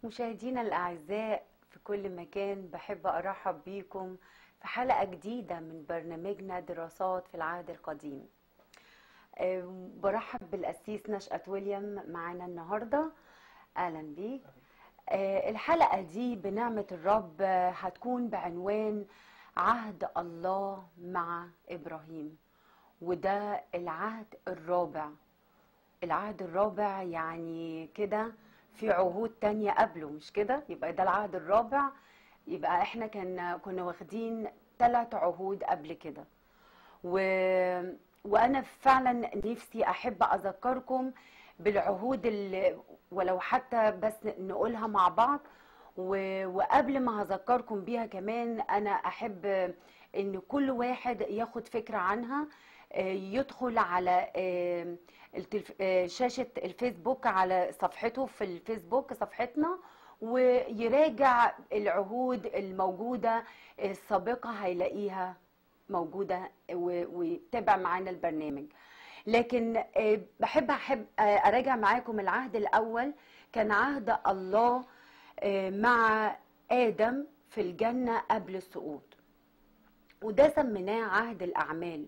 مشاهدينا الأعزاء في كل مكان بحب أرحب بيكم في حلقة جديدة من برنامجنا دراسات في العهد القديم أه، برحب بالأسيس نشأة ويليام معانا النهاردة أهلا بيك أه، الحلقة دي بنعمة الرب أه، هتكون بعنوان عهد الله مع إبراهيم وده العهد الرابع العهد الرابع يعني كده في عهود تانية قبله مش كده يبقى ده العهد الرابع يبقى احنا كنا كنا واخدين ثلاث عهود قبل كده و... وانا فعلا نفسي احب اذكركم بالعهود اللي ولو حتى بس نقولها مع بعض و... وقبل ما هذكركم بيها كمان انا احب ان كل واحد ياخد فكرة عنها يدخل على التلف... شاشة الفيسبوك على صفحته في الفيسبوك صفحتنا ويراجع العهود الموجودة السابقة هيلاقيها موجودة و... ويتابع معانا البرنامج لكن بحب أحب أراجع معاكم العهد الأول كان عهد الله مع آدم في الجنة قبل السقوط وده سميناه عهد الأعمال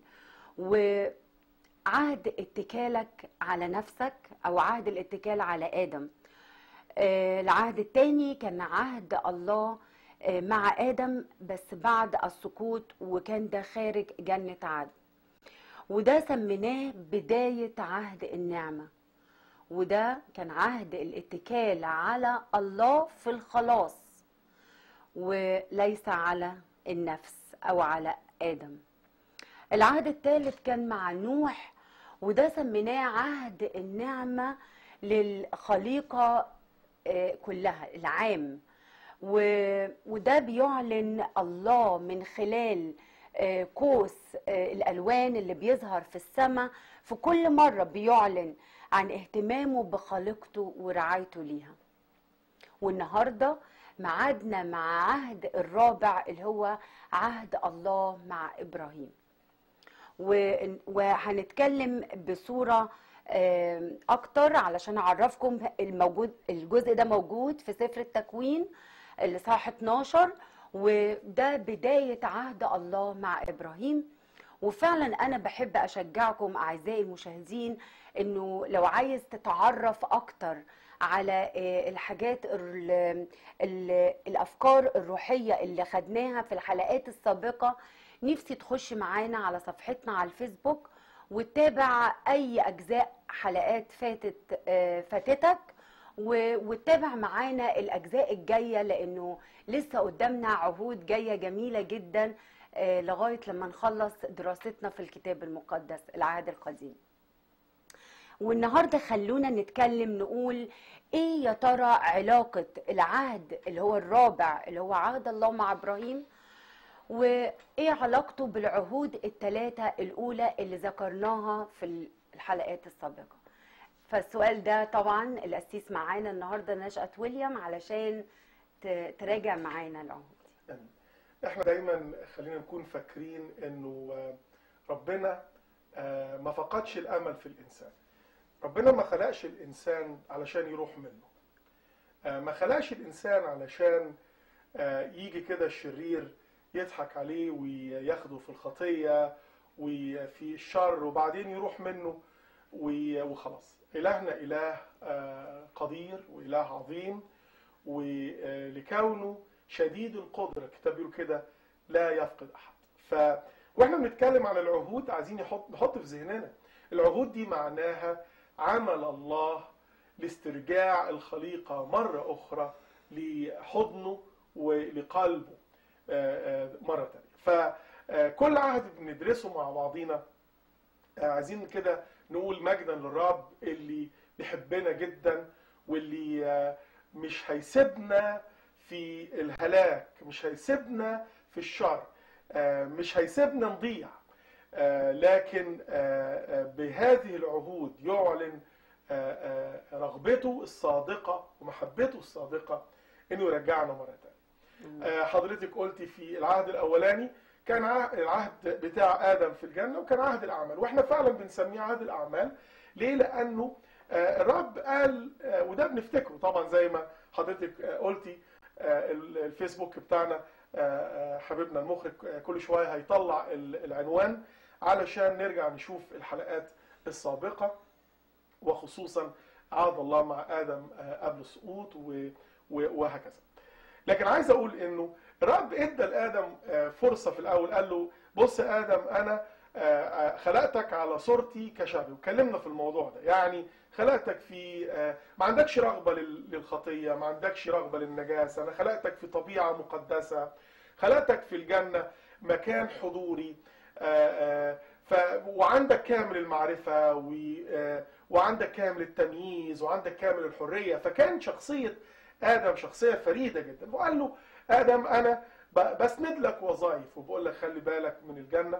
وعهد اتكالك على نفسك او عهد الاتكال على ادم العهد الثاني كان عهد الله مع ادم بس بعد السقوط وكان ده خارج جنه عدن وده سميناه بدايه عهد النعمه وده كان عهد الاتكال على الله في الخلاص وليس على النفس او على ادم العهد الثالث كان مع نوح وده سميناه عهد النعمة للخليقة كلها العام وده بيعلن الله من خلال قوس الألوان اللي بيظهر في السماء في كل مرة بيعلن عن اهتمامه بخليقته ورعايته ليها والنهارده معادنا مع عهد الرابع اللي هو عهد الله مع إبراهيم وهنتكلم بصورة أكتر علشان أعرفكم الموجود الجزء ده موجود في سفر التكوين الإصحاح 12 وده بداية عهد الله مع إبراهيم وفعلا أنا بحب أشجعكم أعزائي المشاهدين إنه لو عايز تتعرف أكتر على الحاجات ال ال الأفكار الروحية اللي خدناها في الحلقات السابقة نفسي تخش معانا على صفحتنا على الفيسبوك وتتابع اي اجزاء حلقات فاتت فاتتك وتتابع معانا الاجزاء الجايه لانه لسه قدامنا عهود جايه جميله جدا لغايه لما نخلص دراستنا في الكتاب المقدس العهد القديم والنهارده خلونا نتكلم نقول ايه يا ترى علاقه العهد اللي هو الرابع اللي هو عهد الله مع ابراهيم وايه علاقته بالعهود الثلاثه الاولى اللي ذكرناها في الحلقات السابقه فالسؤال ده طبعا الاسيس معانا النهارده نشأة ويليام علشان تراجع معانا العهود احنا دايما خلينا نكون فاكرين انه ربنا ما فقدش الامل في الانسان ربنا ما خلقش الانسان علشان يروح منه ما خلقش الانسان علشان يجي كده الشرير يضحك عليه وياخده في الخطية وفي الشر وبعدين يروح منه وخلاص إلهنا إله قدير وإله عظيم ولكونه شديد القدرة الكتاب بيقول كده لا يفقد أحد ف واحنا بنتكلم عن العهود عايزين نحط نحط في ذهننا العهود دي معناها عمل الله لاسترجاع الخليقة مرة أخرى لحضنه ولقلبه مرة تانية فكل عهد بندرسه مع بعضينا عايزين كده نقول مجدا للرب اللي بيحبنا جدا واللي مش هيسيبنا في الهلاك مش هيسيبنا في الشر مش هيسيبنا نضيع لكن بهذه العهود يعلن رغبته الصادقة ومحبته الصادقة انه يرجعنا مرة تانية حضرتك قلتي في العهد الاولاني كان العهد بتاع ادم في الجنه وكان عهد الاعمال واحنا فعلا بنسميه عهد الاعمال ليه لانه الرب قال وده بنفتكره طبعا زي ما حضرتك آه، قلتي آه، ال- الفيسبوك بتاعنا آه، آه، حبيبنا المخرج آه، كل شويه هيطلع ال- العنوان علشان نرجع نشوف الحلقات السابقه وخصوصا عهد الله مع ادم آه، قبل السقوط و- و- وهكذا. لكن عايز اقول انه الرب ادى لادم آه، فرصه في الاول قال له بص يا ادم انا آه، آه، خلقتك على صورتي كشبهي وكلمنا في الموضوع ده يعني خلقتك في آه، ما عندكش رغبه لل- للخطيه ما عندكش رغبه للنجاسه انا خلقتك في طبيعه مقدسه خلقتك في الجنه مكان حضوري آه، آه، ف وعندك كامل المعرفه و آه، وعندك كامل التمييز وعندك كامل الحريه فكان شخصيه ادم شخصيه فريده جدا وقال له ادم انا ب- بسند لك وظائف وبقول لك خلي بالك من الجنه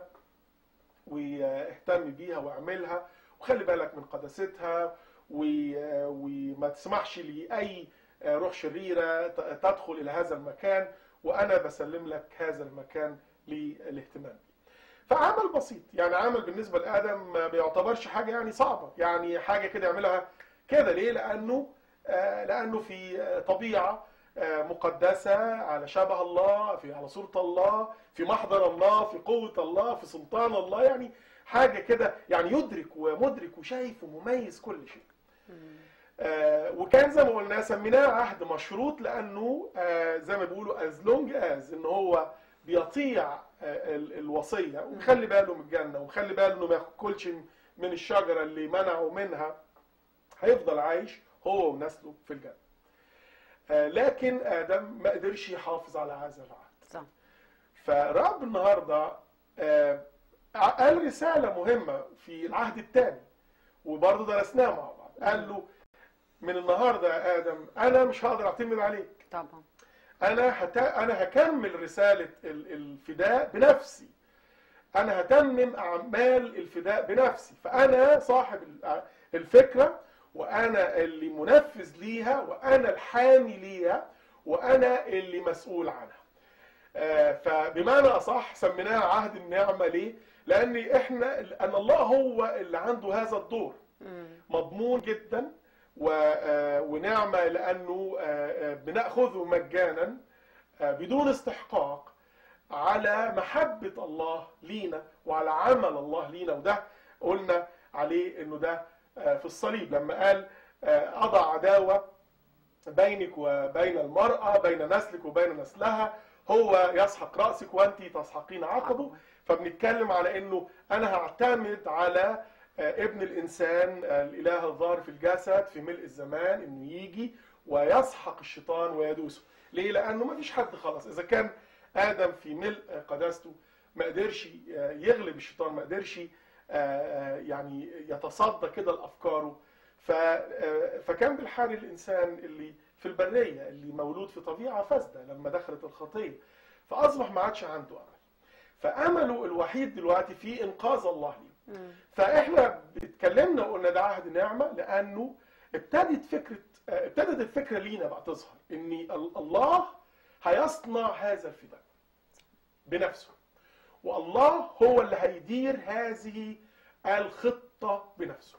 واهتم بيها واعملها وخلي بالك من قداستها و- وما تسمحش لاي روح شريره ت- تدخل الى هذا المكان وانا بسلم لك هذا المكان للاهتمام بيه. فعمل بسيط يعني عمل بالنسبه لادم ما بيعتبرش حاجه يعني صعبه يعني حاجه كده يعملها كده ليه لانه آه، لانه في آه، طبيعه آه، مقدسه على شبه الله في على صوره الله في محضر الله في قوه الله في سلطان الله يعني حاجه كده يعني يدرك ومدرك وشايف ومميز كل شيء آه، وكان زي ما قلنا سميناه عهد مشروط لانه آه، زي ما بيقولوا از لونج از ان هو بيطيع آه، ال- الوصيه ويخلي باله من الجنه ويخلي باله انه ما ياكلش من الشجره اللي منعه منها هيفضل عايش هو ونسله في الجنه. آه، لكن ادم ما قدرش يحافظ على هذا العهد. صح فرب النهارده آه، قال رساله مهمه في العهد الثاني وبرضه درسناها مع بعض قال له من النهارده يا ادم انا مش هقدر اعتمد عليك طبعا انا هت... انا هكمل رساله ال- الفداء بنفسي انا هتمم اعمال الفداء بنفسي فانا صاحب ال- الفكره وانا اللي منفذ ليها وانا الحامي ليها وانا اللي مسؤول عنها آه، فبمعنى اصح سميناها عهد النعمه ليه لان احنا ان الله هو اللي عنده هذا الدور مم. مضمون جدا و- آه، ونعمه لانه آه، آه، بناخذه مجانا آه، بدون استحقاق على محبه الله لينا وعلى عمل الله لينا وده قلنا عليه انه ده آه، في الصليب لما قال آه، اضع عداوه بينك وبين المراه بين نسلك وبين نسلها هو يسحق راسك وانت تسحقين عقبه فبنتكلم على انه انا هعتمد على آه، ابن الانسان آه، الاله الظاهر في الجسد في ملء الزمان انه يجي ويسحق الشيطان ويدوسه ليه لانه ما فيش حد خلاص اذا كان ادم في ملء قداسته ما قدرش آه، يغلب الشيطان ما قدرش آه، آه، يعني يتصدى كده لافكاره ف- آه، فكان بالحال الانسان اللي في البريه اللي مولود في طبيعه فاسده لما دخلت الخطيه فاصبح ما عادش عنده امل فامله الوحيد دلوقتي في انقاذ الله ليه مم. فاحنا اتكلمنا وقلنا ده عهد نعمه لانه ابتدت فكره آه، ابتدت الفكره لينا بقى تظهر ان ال- الله هيصنع هذا الفداء بنفسه والله هو اللي هيدير هذه الخطه بنفسه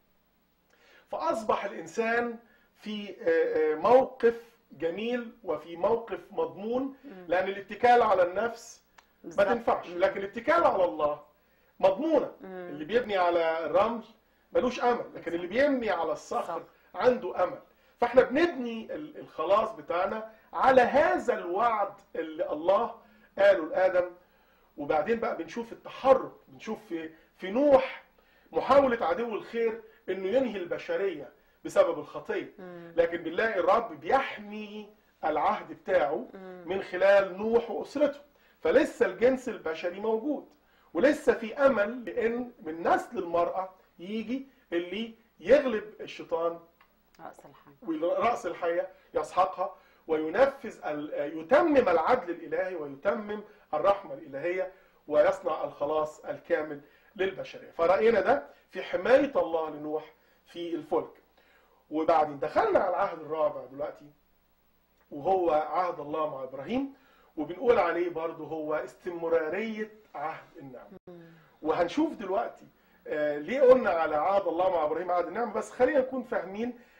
فاصبح الانسان في آه، آه، موقف جميل وفي موقف مضمون لان الاتكال على النفس ما بالظبط. تنفعش لكن الاتكال على الله مضمونه مم. اللي بيبني على الرمل ملوش امل لكن اللي بيبني على الصخر عنده امل فاحنا بنبني ال- الخلاص بتاعنا على هذا الوعد اللي الله قاله لادم وبعدين بقى بنشوف التحرك بنشوف في في نوح محاوله عدو الخير انه ينهي البشريه بسبب الخطيه مم. لكن بنلاقي الرب بيحمي العهد بتاعه مم. من خلال نوح واسرته فلسه الجنس البشري موجود ولسه في امل لان من نسل المراه يجي اللي يغلب الشيطان رأس الحال ورأس الحية يسحقها وينفذ ال- يتمم العدل الإلهي ويتمم الرحمة الإلهية ويصنع الخلاص الكامل للبشرية فرأينا ده في حماية الله لنوح في الفلك وبعدين دخلنا على العهد الرابع دلوقتي وهو عهد الله مع إبراهيم وبنقول عليه برضه هو استمرارية عهد النعمة وهنشوف دلوقتي آه، ليه قلنا على عهد الله مع ابراهيم عهد النعمه بس خلينا نكون فاهمين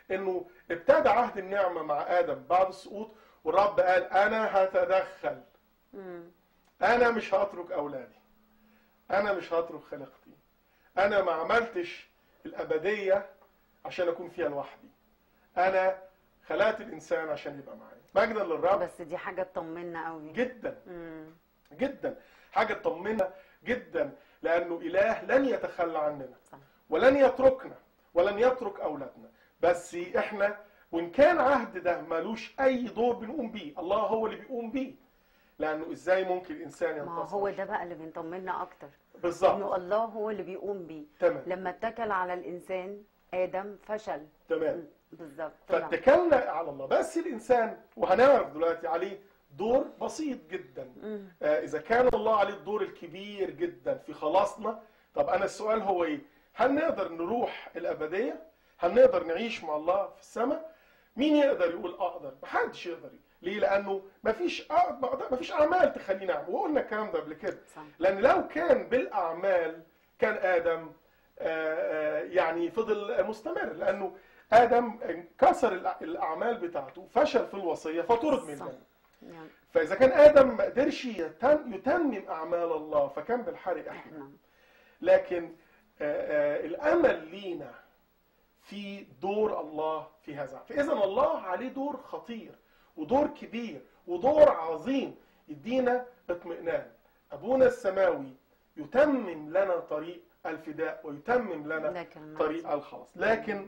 انه ابتدى عهد النعمه مع ادم بعد السقوط والرب قال انا هتدخل مم. انا مش هترك اولادي انا مش هترك خليقتي انا ما عملتش الابديه عشان اكون فيها لوحدي انا خلقت الانسان عشان يبقى معايا مجدا للرب بس دي حاجه تطمنا قوي جدا مم. جدا حاجه تطمنا جدا لانه اله لن يتخلى عننا صح. ولن يتركنا ولن يترك اولادنا بس احنا وان كان عهد ده ملوش اي دور بنقوم بيه الله هو اللي بيقوم بيه لانه ازاي ممكن الانسان ما ينتصر هو ده بقى اللي بيطمنا اكتر بالظبط انه الله هو اللي بيقوم بيه تمام لما اتكل على الانسان ادم فشل تمام بالظبط طلع. فاتكلنا على الله بس الانسان وهنعرف دلوقتي عليه دور بسيط جدا مم. آه، اذا كان الله عليه الدور الكبير جدا في خلاصنا طب انا السؤال هو ايه هل نقدر نروح الابديه هل نقدر نعيش مع الله في السماء مين يقدر يقول اقدر محدش يقدر ليه لانه مفيش أقدر- مفيش اعمال تخلينا اعمل وقلنا الكلام ده قبل كده صح. لان لو كان بالاعمال كان ادم آه، آه، يعني فضل مستمر لانه ادم كسر الأ- الاعمال بتاعته فشل في الوصيه فطرد من صح. الجنه يعني فاذا كان ادم ما قدرش يتم يتمم اعمال الله فكان بالحري احنا احنا لكن آه، آه، الامل لينا في دور الله في هذا فاذا الله عليه دور خطير ودور كبير ودور عظيم يدينا اطمئنان ابونا السماوي يتمم لنا طريق الفداء ويتمم لنا ده كلام طريق الخلاص لكن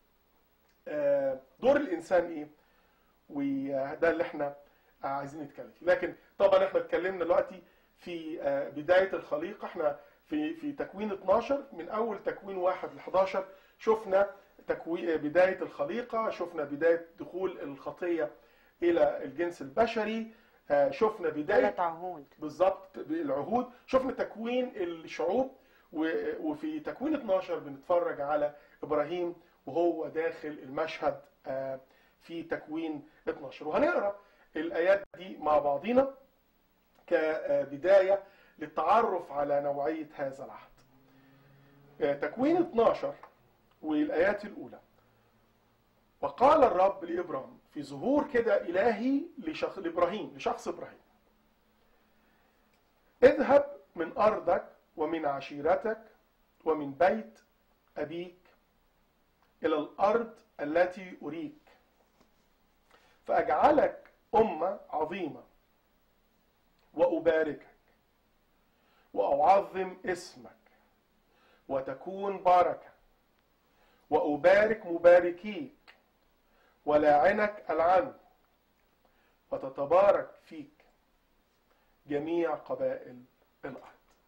آه، دور الانسان ايه وده اللي احنا عايزين نتكلم فيه لكن طبعا احنا اتكلمنا دلوقتي في آه، بدايه الخليقه احنا في في تكوين 12 من اول تكوين 1 ل 11 شفنا تكوين بدايه الخليقه شفنا بدايه دخول الخطيه الى الجنس البشري آه، شفنا بدايه ثلاث عهود بالظبط العهود شفنا تكوين الشعوب و- وفي تكوين 12 بنتفرج على ابراهيم وهو داخل المشهد آه، في تكوين 12 وهنقرا الايات دي مع بعضينا كبدايه للتعرف على نوعيه هذا العهد. آه، تكوين 12 والايات الاولى وقال الرب لابراهيم في ظهور كده الهي لشخص لابراهيم لشخص ابراهيم اذهب من أرضك ومن عشيرتك ومن بيت أبيك إلى الأرض التي أريك فأجعلك أمة عظيمة وأباركك وأعظم اسمك وتكون بركة وأبارك مباركيك ولاعنك العن وتتبارك فيك جميع قبائل الأرض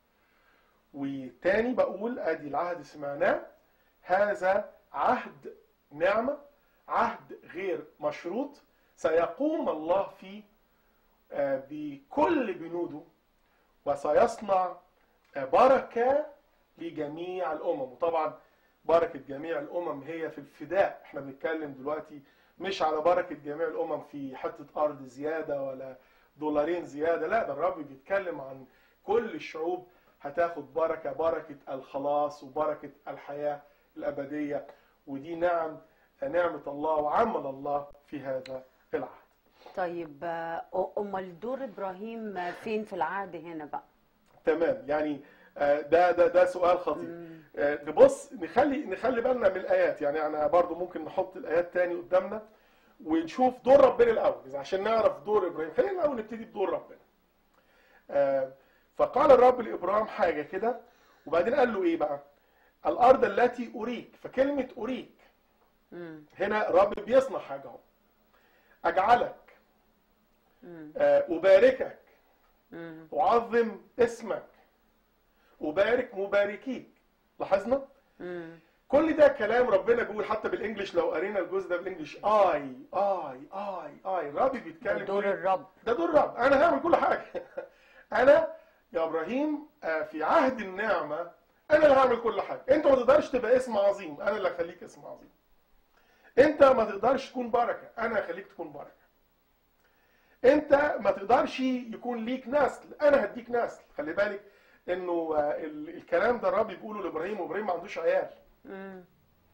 وتاني بقول ادي العهد سمعناه هذا عهد نعمة عهد غير مشروط سيقوم الله فيه آه، بكل بنوده وسيصنع آه، بركة لجميع الأمم وطبعا بركة جميع الأمم هي في الفداء احنا بنتكلم دلوقتي مش على بركة جميع الأمم في حتة أرض زيادة ولا دولارين زيادة لا ده الرب بيتكلم عن كل الشعوب هتاخد بركة بركة الخلاص وبركة الحياة الأبدية ودي نعم نعمة الله وعمل الله في هذا العهد طيب آه، امال دور ابراهيم آه، فين في العهد هنا بقى تمام يعني آه، ده ده ده سؤال خطير آه، نبص نخلي نخلي بالنا من الايات يعني انا برضو ممكن نحط الايات تاني قدامنا ونشوف دور ربنا الاول إذا عشان نعرف دور ابراهيم خلينا الاول نبتدي بدور ربنا آه، فقال الرب لابراهيم حاجه كده وبعدين قال له ايه بقى الارض التي اريك فكلمه اريك مم. هنا الرب بيصنع حاجه اهو اجعلك مم. آه، اباركك مم. اعظم اسمك ابارك مباركيك لاحظنا مم. كل ده كلام ربنا بيقول حتى بالانجلش لو قرينا الجزء ده بالانجلش اي اي اي اي الرب بيتكلم دور يقول الرب ده دور الرب انا هعمل كل حاجه انا يا ابراهيم آه، في عهد النعمه انا اللي هعمل كل حاجه انت ما تقدرش تبقى اسم عظيم انا اللي هخليك اسم عظيم انت ما تقدرش تكون بركه انا هخليك تكون بركه انت ما تقدرش يكون ليك نسل انا هديك نسل خلي بالك انه آه، ال- الكلام ده الرب بيقوله لابراهيم وابراهيم ما عندوش عيال مم.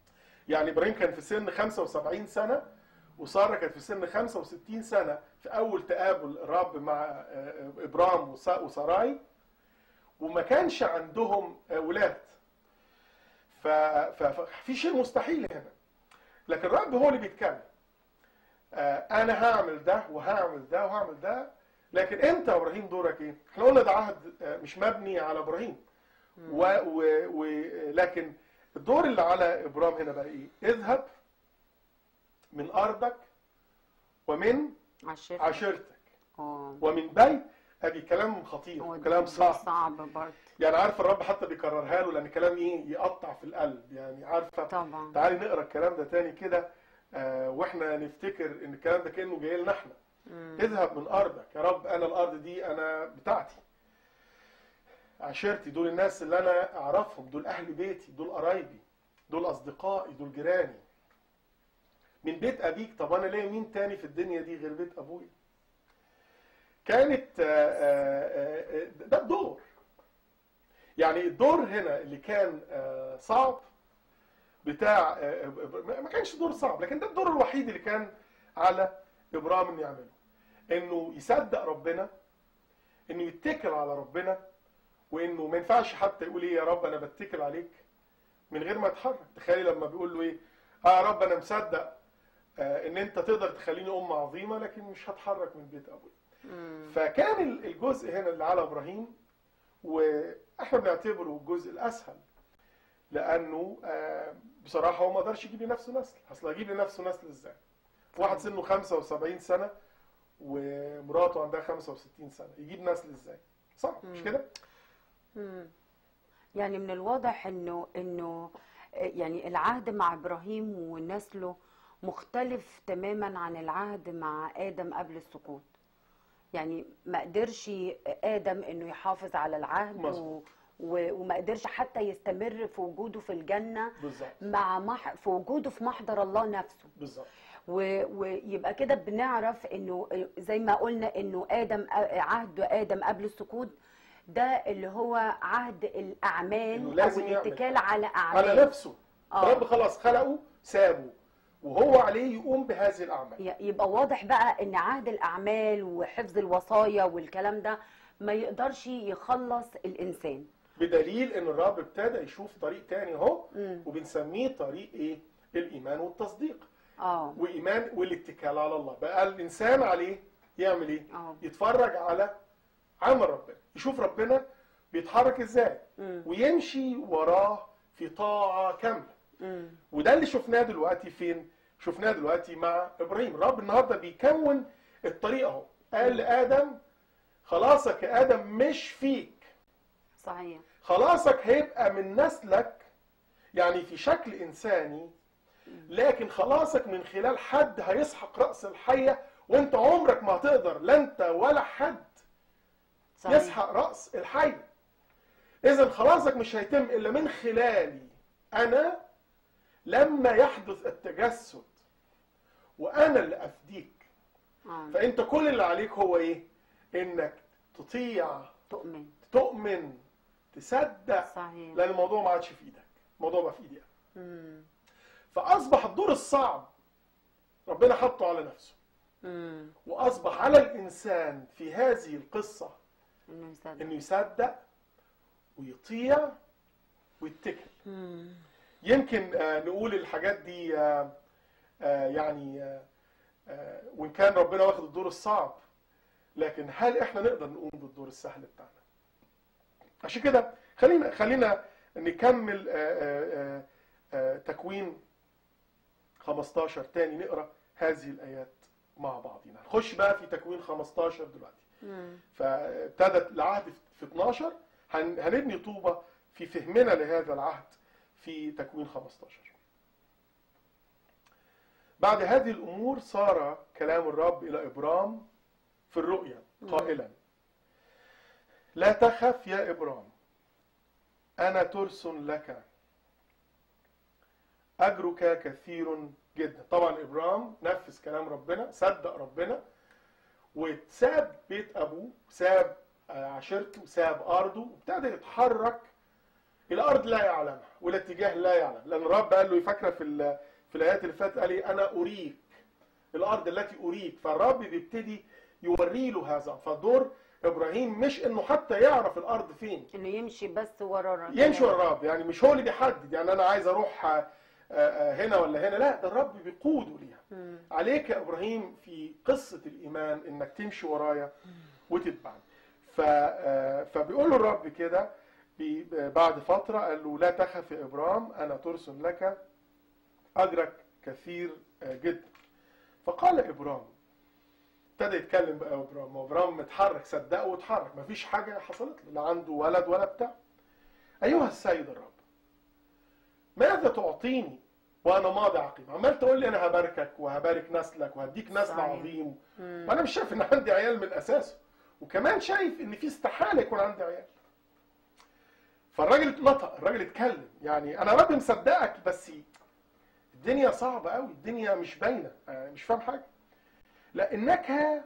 يعني ابراهيم كان في سن 75 سنه وساره كانت في سن 65 سنه في اول تقابل الرب مع آه، ابرام وس- وسراي وما كانش عندهم اولاد ف- ف- ففي شيء مستحيل هنا لكن الرب هو اللي بيتكلم آه، انا هعمل ده وهعمل ده وهعمل ده لكن انت يا ابراهيم دورك ايه؟ احنا قلنا ده عهد آه، مش مبني على ابراهيم و و و لكن الدور اللي على ابرام هنا بقى ايه؟ اذهب من ارضك ومن عشرة عشيرتك اه ومن بيت ادي كلام خطير هو كلام ده صعب صعب برضه يعني عارف الرب حتى بيكررها له لان كلام ايه يقطع في القلب يعني عارفه طبعا تعالي نقرا الكلام ده تاني كده آه واحنا نفتكر ان الكلام ده كانه جاي لنا احنا مم. اذهب من ارضك يا رب انا الارض دي انا بتاعتي عشيرتي دول الناس اللي انا اعرفهم دول اهل بيتي دول قرايبي دول اصدقائي دول جيراني من بيت ابيك طب انا ليا مين تاني في الدنيا دي غير بيت ابويا كانت آه، آه، آه، ده الدور يعني الدور هنا اللي كان آه، صعب بتاع آه، ما كانش دور صعب لكن ده الدور الوحيد اللي كان على ابرام انه يعمله انه يصدق ربنا انه يتكل على ربنا وانه ما ينفعش حتى يقول ايه يا رب انا بتكل عليك من غير ما يتحرك تخيلي لما بيقول له ايه اه يا رب انا مصدق آه ان انت تقدر تخليني ام عظيمه لكن مش هتحرك من بيت ابويا مم. فكان ال- الجزء هنا اللي على ابراهيم واحنا بنعتبره الجزء الاسهل لانه آه، بصراحه هو ما قدرش يجيب لنفسه نسل اصل هيجيب لنفسه نسل ازاي واحد سنه 75 سنه ومراته عندها 65 سنه يجيب نسل ازاي صح مش مم. كده مم. يعني من الواضح انه انه يعني العهد مع ابراهيم ونسله مختلف تماما عن العهد مع ادم قبل السقوط يعني ما قدرش ادم انه يحافظ على العهد و... مظبوط. و... وما قدرش حتى يستمر في وجوده في الجنه بالظبط مع مح... في وجوده في محضر الله نفسه بالظبط و- ويبقى كده بنعرف انه زي ما قلنا انه ادم عهد ادم قبل السقوط ده اللي هو عهد إنه الاعمال او لازم يعمل. الاتكال على اعمال على نفسه آه. الرب خلاص خلقه سابه وهو عليه يقوم بهذه الاعمال ي- يبقى واضح بقى ان عهد الاعمال وحفظ الوصايا والكلام ده ما يقدرش يخلص الانسان بدليل ان الرب ابتدى يشوف طريق تاني اهو مم. وبنسميه طريق ايه الايمان والتصديق اه وايمان والاتكال على الله بقى الانسان عليه يعمل ايه اه يتفرج على عمل ربنا يشوف ربنا بيتحرك ازاي مم. ويمشي وراه في طاعه كامله مم. وده اللي شفناه دلوقتي فين شفناه دلوقتي مع ابراهيم الرب النهارده بيكون الطريق اهو قال لادم خلاصك يا ادم مش فيك صحيح خلاصك هيبقى من نسلك يعني في شكل انساني لكن خلاصك من خلال حد هيسحق راس الحيه وانت عمرك ما هتقدر لا انت ولا حد صحيح يسحق راس الحيه اذا خلاصك مش هيتم الا من خلالي انا لما يحدث التجسد وانا اللي افديك آه. فانت كل اللي عليك هو ايه انك تطيع تؤمن تؤمن تصدق صحيح لان الموضوع ما عادش في ايدك الموضوع بقى في ايدي أنا. مم. فاصبح الدور الصعب ربنا حطه على نفسه مم. واصبح على الانسان في هذه القصه انه يصدق انه يصدق ويطيع ويتكل مم. يمكن آه، نقول الحاجات دي آه، آه، يعني آه، آه، وان كان ربنا واخد الدور الصعب لكن هل احنا نقدر نقوم بالدور السهل بتاعنا عشان كده خلينا خلينا نكمل آه، آه، آه، آه، تكوين 15 تاني نقرا هذه الايات مع بعضنا نخش بقى في تكوين 15 دلوقتي مم. فابتدت العهد في 12 هن- هنبني طوبة في فهمنا لهذا العهد في تكوين 15 بعد هذه الأمور صار كلام الرب إلى إبرام في الرؤيا قائلا لا تخف يا إبرام أنا ترس لك أجرك كثير جدا طبعا إبرام نفذ كلام ربنا صدق ربنا وساب بيت ابوه ساب آه، عشيرته ساب ارضه وابتدى يتحرك الارض لا يعلمها والاتجاه لا يعلم لان الرب قال له فاكره في ال- في الايات اللي فاتت قال ايه انا اريك الارض التي اريك فالرب بيبتدي يوري له هذا فدور ابراهيم مش انه حتى يعرف الارض فين انه يمشي بس ورا الرب. يمشي ورا الرب يعني مش هو اللي بيحدد يعني انا عايز اروح آه، آه، هنا ولا هنا لا ده الرب بيقوده ليها مم. عليك يا ابراهيم في قصه الايمان انك تمشي ورايا وتتبعني ف آه، فبيقول له الرب كده بي- بعد فتره قال له لا تخف يا ابرام انا ترسل لك اجرك كثير آه، جدا فقال ابرام ابتدى يتكلم بقى ابرام وابرام متحرك صدقه واتحرك مفيش حاجه حصلت له لا عنده ولد ولا بتاع ايها السيد الرب ماذا تعطيني وانا ماضي عقيم عمال تقول لي انا هباركك وهبارك نسلك وهديك نسل صحيح. عظيم مم. وانا مش شايف ان عندي عيال من اساسه وكمان شايف ان في استحاله يكون عندي عيال فالراجل نطق الراجل اتكلم يعني انا رب مصدقك بس الدنيا صعبه قوي الدنيا مش باينه أنا مش فاهم حاجه لانك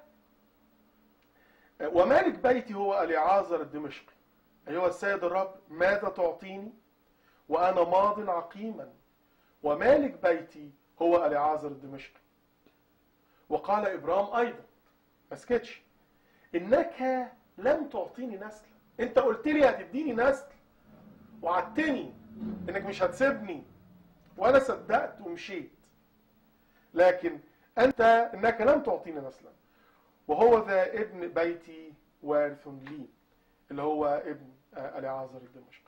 ومالك بيتي هو اليعازر الدمشقي ايها السيد الرب ماذا تعطيني وانا ماض عقيما ومالك بيتي هو اليعازر الدمشقي وقال ابرام ايضا ما سكتش انك لم تعطيني نسلا انت قلت لي هتديني نسل وعدتني انك مش هتسيبني وانا صدقت ومشيت لكن انت انك لم تعطيني نسلا وهو ذا ابن بيتي وارث لي اللي هو ابن آه، اليعازر الدمشقي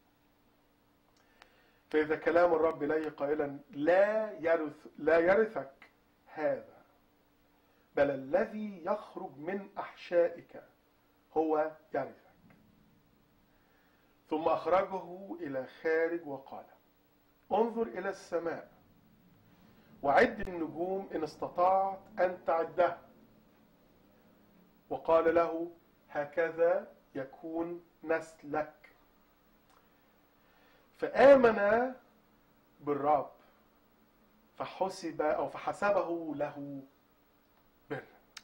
فإذا كلام الرب إليه قائلا لا يرث لا يرثك هذا بل الذي يخرج من أحشائك هو يرثك ثم أخرجه إلى خارج وقال انظر إلى السماء وعد النجوم إن استطعت أن تعدها وقال له هكذا يكون نسلك فآمن بالرب فحسب أو فحسبه له بر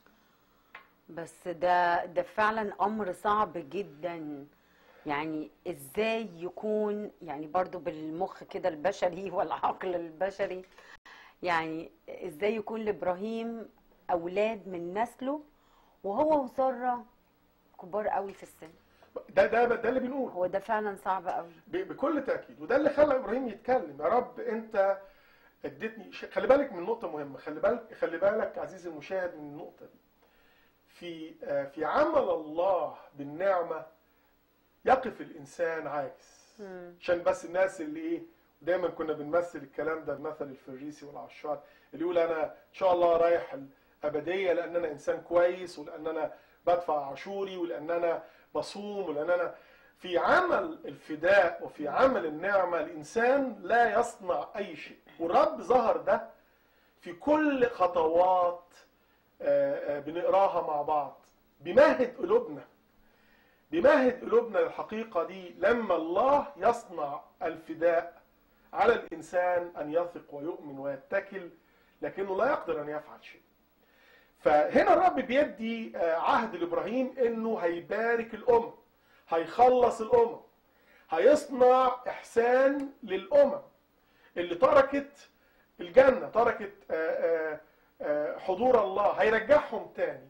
بس ده ده فعلا امر صعب جدا يعني ازاي يكون يعني برضو بالمخ كده البشري والعقل البشري يعني ازاي يكون لابراهيم اولاد من نسله وهو وساره كبار قوي في السن ده ده ده اللي بنقول هو ده فعلا صعب قوي ب- بكل تأكيد وده اللي خلى إبراهيم يتكلم يا رب أنت اديتني ش- خلي بالك من نقطة مهمة خلي بالك خلي بالك عزيزي المشاهد من النقطة دي في آه، في عمل الله بالنعمة يقف الإنسان عاجز مم. عشان بس الناس اللي ايه دايما كنا بنمثل الكلام ده بمثل الفريسي والعشار اللي يقول انا ان شاء الله رايح الابديه لان انا انسان كويس ولان انا بدفع عشوري ولان انا بصوم ولان انا في عمل الفداء وفي عمل النعمه الانسان لا يصنع اي شيء والرب ظهر ده في كل خطوات آه، آه، بنقراها مع بعض بيمهد قلوبنا بيمهد قلوبنا للحقيقة دي لما الله يصنع الفداء على الإنسان أن يثق ويؤمن ويتكل لكنه لا يقدر أن يفعل شيء فهنا الرب بيدي آه، عهد لإبراهيم أنه هيبارك الأمم هيخلص الأمم هيصنع إحسان للأمم اللي تركت الجنة تركت آه، آه، آه، حضور الله هيرجعهم تاني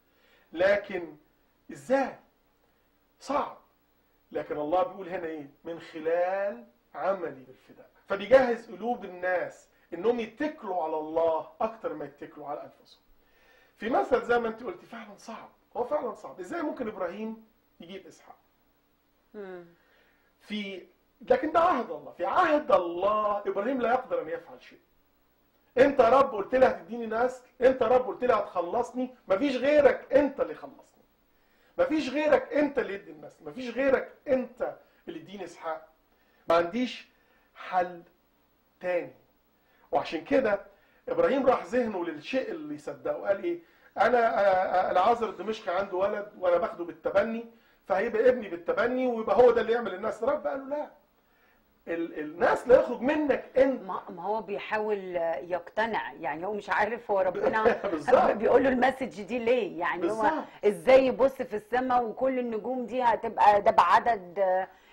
لكن ازاي صعب لكن الله بيقول هنا ايه من خلال عملي بالفداء فبيجهز قلوب الناس انهم يتكلوا على الله اكتر ما يتكلوا على انفسهم في مثل زي ما انت قلتي فعلا صعب هو فعلا صعب ازاي ممكن ابراهيم يجيب اسحاق مم. في لكن ده عهد الله في عهد الله ابراهيم لا يقدر ان يفعل شيء انت يا رب قلت لي هتديني نسل انت يا رب قلت لي هتخلصني مفيش غيرك انت اللي خلصني مفيش غيرك انت اللي يدي النسل مفيش غيرك انت اللي يديني اسحاق ما عنديش حل تاني وعشان كده ابراهيم راح ذهنه للشيء اللي يصدقه قال ايه انا آه، آه، العازر الدمشقي عنده ولد وانا باخده بالتبني فهيبقى ابني بالتبني ويبقى هو ده اللي يعمل الناس رب قال له لا ال- الناس لا يخرج منك انت ما ما هو بيحاول يقتنع يعني هو مش عارف هو ربنا بالظبط. بيقول له المسج دي ليه يعني هو بالظبط. ازاي يبص في السماء وكل النجوم دي هتبقى ده بعدد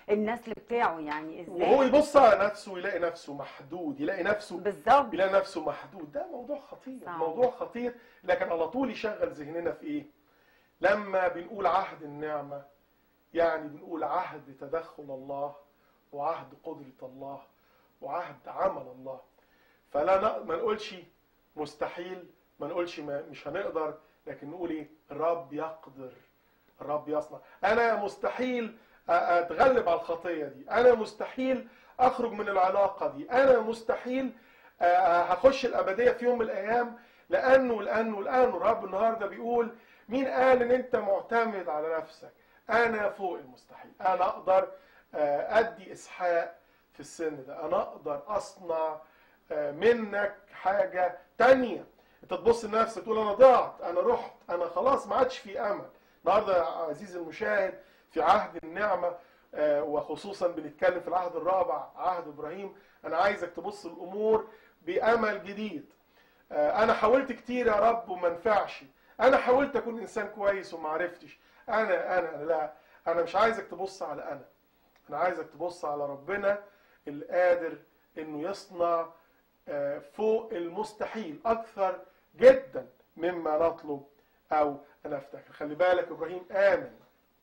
النسل بتاعه يعني وهو ازاي يبص على نفسه ويلاقي نفسه محدود يلاقي نفسه بالظبط يلاقي نفسه محدود ده موضوع خطير صعب. موضوع خطير لكن على طول يشغل ذهننا في ايه لما بنقول عهد النعمة يعني بنقول عهد تدخل الله وعهد قدرة الله وعهد عمل الله فلا ن- ما نقولش مستحيل ما نقولش ما مش هنقدر لكن نقول ايه الرب يقدر الرب يصنع انا مستحيل أ- اتغلب على الخطيه دي انا مستحيل اخرج من العلاقه دي انا مستحيل أ- هخش الابديه في يوم من الايام لانه لانه لانه الرب النهارده بيقول مين قال ان انت معتمد على نفسك انا فوق المستحيل انا اقدر آه، ادي اسحاق في السن ده انا اقدر اصنع آه، منك حاجه تانية انت تبص لنفسك تقول انا ضعت انا رحت انا خلاص ما عادش في امل النهارده يا عزيزي المشاهد في عهد النعمه آه، وخصوصا بنتكلم في العهد الرابع عهد ابراهيم انا عايزك تبص الامور بامل جديد آه، انا حاولت كتير يا رب وما نفعش انا حاولت اكون انسان كويس وما عرفتش انا انا لا انا مش عايزك تبص على انا انا عايزك تبص على ربنا القادر انه يصنع آه، فوق المستحيل اكثر جدا مما نطلب او نفتكر خلي بالك ابراهيم امن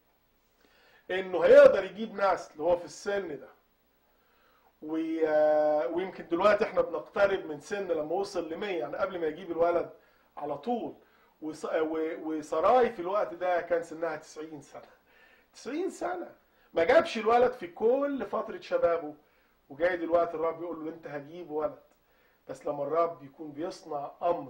انه هيقدر يجيب نسل وهو في السن ده و- آه، ويمكن دلوقتي احنا بنقترب من سن لما وصل ل 100 يعني قبل ما يجيب الولد على طول وص- و- وسراي في الوقت ده كان سنها 90 سنه 90 سنه ما جابش الولد في كل فتره شبابه وجاي دلوقتي الرب يقول له انت هجيب ولد بس لما الرب يكون بيصنع امر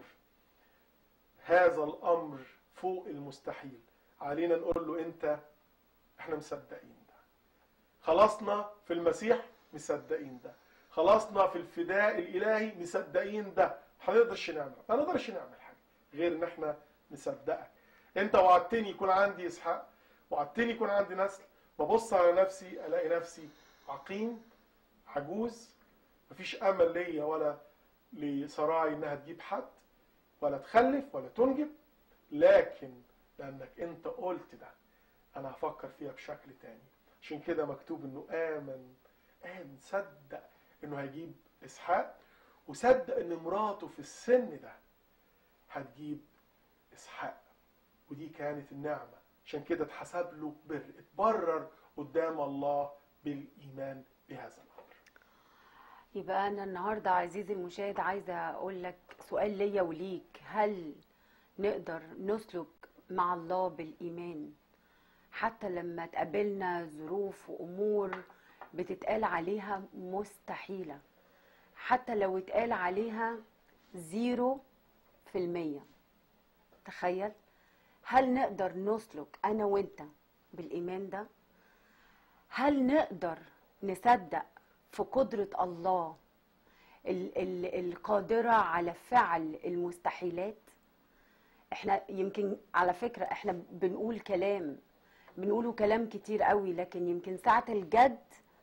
هذا الامر فوق المستحيل علينا نقول له انت احنا مصدقين ده خلصنا في المسيح مصدقين ده خلصنا في الفداء الالهي مصدقين ده ما نقدرش نعمل ما نقدرش نعمل حاجه غير ان احنا نصدقك انت وعدتني يكون عندي اسحاق وعدتني يكون عندي نسل ببص على نفسي الاقي نفسي عقيم عجوز مفيش امل ليا ولا لسراي انها تجيب حد ولا تخلف ولا تنجب لكن لانك انت قلت ده انا هفكر فيها بشكل تاني عشان كده مكتوب انه امن امن صدق انه هيجيب اسحاق وصدق ان مراته في السن ده هتجيب اسحاق ودي كانت النعمه عشان كده اتحسب له بر اتبرر قدام الله بالايمان بهذا الامر يبقى انا النهارده عزيزي المشاهد عايزه اقول لك سؤال ليا وليك هل نقدر نسلك مع الله بالايمان حتى لما تقابلنا ظروف وامور بتتقال عليها مستحيله حتى لو اتقال عليها زيرو في المية تخيل هل نقدر نسلك انا وانت بالايمان ده هل نقدر نصدق في قدرة الله ال- ال- القادرة على فعل المستحيلات احنا يمكن على فكرة احنا بنقول كلام بنقوله كلام كتير قوي لكن يمكن ساعة الجد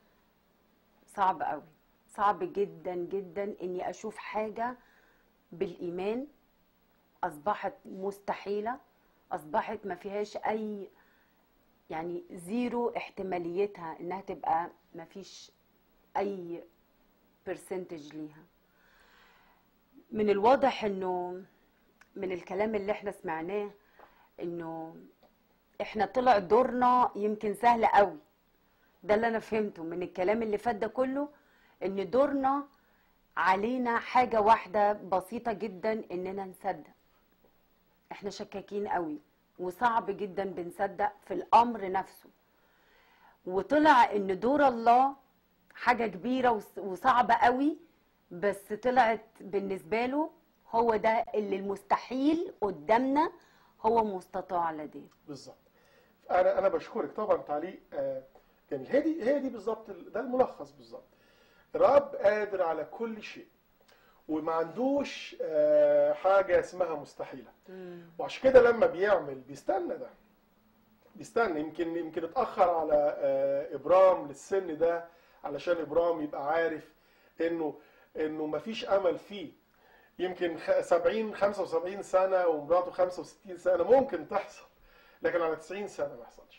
صعب قوي صعب جدا جدا اني اشوف حاجة بالايمان اصبحت مستحيلة اصبحت ما فيهاش اي يعني زيرو احتماليتها انها تبقى ما فيش اي برسنتج ليها من الواضح انه من الكلام اللي احنا سمعناه انه احنا طلع دورنا يمكن سهل قوي ده اللي انا فهمته من الكلام اللي فات ده كله ان دورنا علينا حاجة واحدة بسيطة جدا اننا نصدق احنا شكاكين قوي وصعب جدا بنصدق في الامر نفسه وطلع ان دور الله حاجة كبيرة وص- وصعبة قوي بس طلعت بالنسبة له هو ده اللي المستحيل قدامنا هو مستطاع لديه بالظبط انا انا بشكرك طبعا تعليق آه، جميل هي دي هي دي بالظبط ال- ده الملخص بالظبط الرب قادر على كل شيء وما عندوش آه، حاجه اسمها مستحيله وعشان كده لما بيعمل بيستنى ده بيستنى يمكن يمكن اتاخر على آه، ابرام للسن ده علشان ابرام يبقى عارف انه انه مفيش امل فيه يمكن خ- 70 75 سنه ومراته 65 سنه ممكن تحصل لكن على 90 سنه ما يحصلش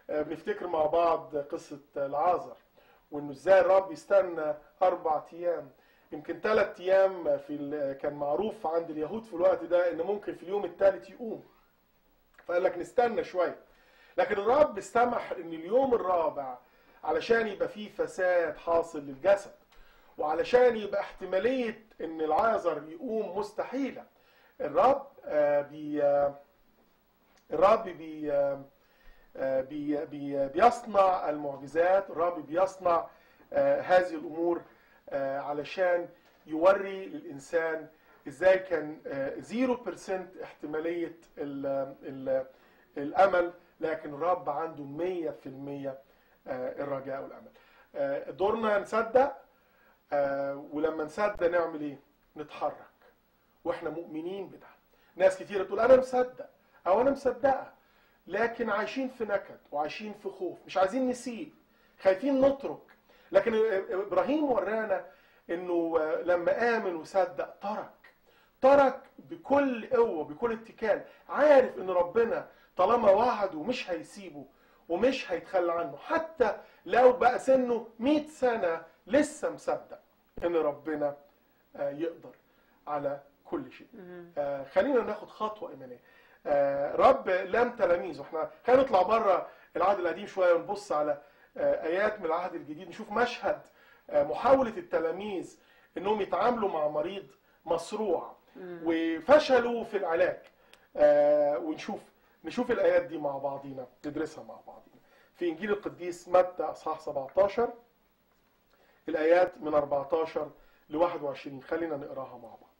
آه، بنفتكر مع بعض قصة العازر وانه ازاي الرب يستنى اربع ايام يمكن ثلاث ايام في ال- كان معروف عند اليهود في الوقت ده ان ممكن في اليوم الثالث يقوم فقال لك نستنى شويه لكن الرب سمح ان اليوم الرابع علشان يبقى فيه فساد حاصل للجسد وعلشان يبقى احتماليه ان العازر يقوم مستحيله الرب آه، بي آه، الرب بي آه، آه، بي بي بيصنع المعجزات الرب بيصنع آه، هذه الامور آه، علشان يوري للانسان ازاي كان آه، 0% احتماليه ال ال الامل لكن الرب عنده 100% آه، الرجاء والامل آه، دورنا نصدق آه، ولما نصدق نعمل ايه نتحرك واحنا مؤمنين بده ناس كتير تقول انا مصدق او انا مصدقه لكن عايشين في نكد وعايشين في خوف مش عايزين نسيب خايفين نترك لكن ابراهيم ورانا انه لما امن وصدق ترك ترك بكل قوه بكل اتكال عارف ان ربنا طالما وعده مش هيسيبه ومش هيتخلى عنه حتى لو بقى سنه 100 سنه لسه مصدق ان ربنا آه، يقدر على كل شيء آه، خلينا ناخد خطوه ايمانيه آه، رب لم تلاميذه احنا خلينا نطلع بره العهد القديم شويه ونبص على آه، ايات من العهد الجديد نشوف مشهد آه، محاوله التلاميذ انهم يتعاملوا مع مريض مصروع وفشلوا في العلاج آه، ونشوف نشوف الايات دي مع بعضينا ندرسها مع بعضينا في انجيل القديس متى اصحاح 17 الايات من 14 ل 21 خلينا نقراها مع بعض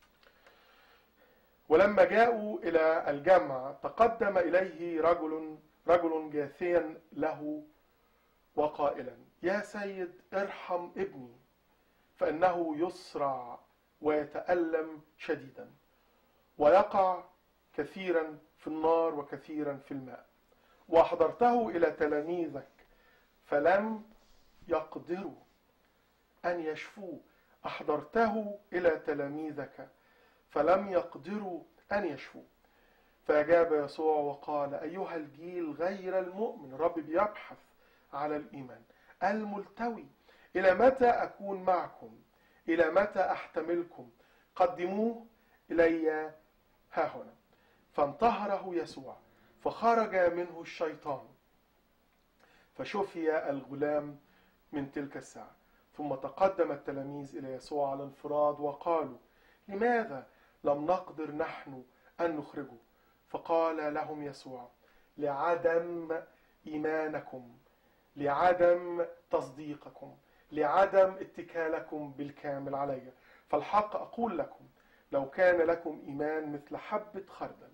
ولما جاءوا إلى الجمع تقدم إليه رجل رجل جاثيا له وقائلا يا سيد ارحم ابني فإنه يسرع ويتألم شديدا ويقع كثيرا في النار وكثيرا في الماء وأحضرته إلى تلاميذك فلم يقدروا أن يشفوه أحضرته إلى تلاميذك فلم يقدروا أن يشفوه فأجاب يسوع وقال أيها الجيل غير المؤمن الرب بيبحث على الإيمان الملتوي إلى متى أكون معكم إلى متى أحتملكم قدموه إلي ها هنا فانتهره يسوع فخرج منه الشيطان فشفي الغلام من تلك الساعة ثم تقدم التلاميذ إلى يسوع على انفراد وقالوا لماذا لم نقدر نحن أن نخرجه فقال لهم يسوع لعدم إيمانكم لعدم تصديقكم لعدم اتكالكم بالكامل علي فالحق أقول لكم لو كان لكم إيمان مثل حبة خردل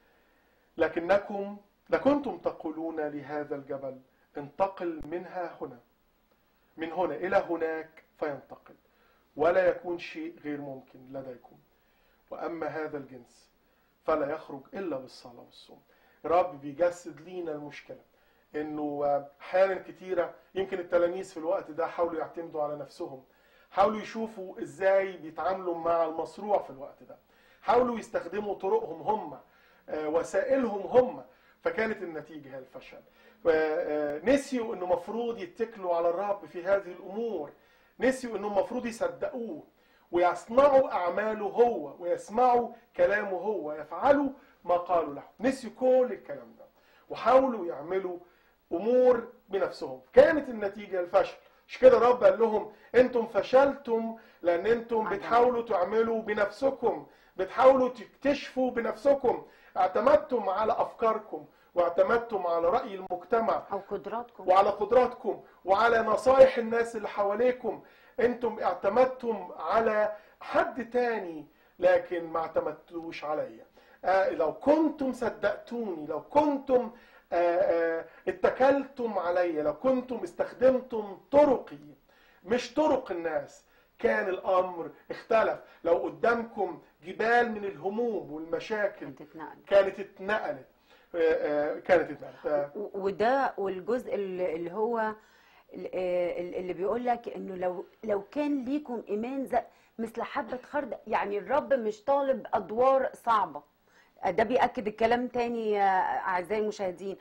لكنكم لكنتم تقولون لهذا الجبل انتقل منها هنا من هنا إلى هناك فينتقل ولا يكون شيء غير ممكن لديكم وأما هذا الجنس فلا يخرج إلا بالصلاة والصوم رب بيجسد لينا المشكلة إنه أحيانا كتيرة يمكن التلاميذ في الوقت ده حاولوا يعتمدوا على نفسهم حاولوا يشوفوا إزاي بيتعاملوا مع المصروع في الوقت ده حاولوا يستخدموا طرقهم هم آه، وسائلهم هم فكانت النتيجة هي الفشل آه، نسيوا انه مفروض يتكلوا على الرب في هذه الامور نسيوا انه مفروض يصدقوه ويصنعوا اعماله هو ويسمعوا كلامه هو ويفعلوا ما قالوا له نسيوا كل الكلام ده وحاولوا يعملوا امور بنفسهم كانت النتيجه الفشل مش كده الرب قال لهم انتم فشلتم لان انتم بتحاولوا تعملوا بنفسكم بتحاولوا تكتشفوا بنفسكم اعتمدتم على افكاركم واعتمدتم على راي المجتمع او قدراتكم وعلى قدراتكم وعلى نصايح الناس اللي حواليكم انتم اعتمدتم على حد تاني لكن ما اعتمدتوش عليا آه لو كنتم صدقتوني لو كنتم آه آه اتكلتم عليا لو كنتم استخدمتم طرقي مش طرق الناس كان الامر اختلف لو قدامكم جبال من الهموم والمشاكل تتنقل كانت اتنقلت آه، آه، كانت اتنقلت آه، و- وده والجزء اللي اللي هو ال- آه، اللي بيقول لك انه لو لو كان ليكم ايمان ز- مثل حبه خردل يعني الرب مش طالب ادوار صعبه ده بيأكد الكلام تاني يا اعزائي المشاهدين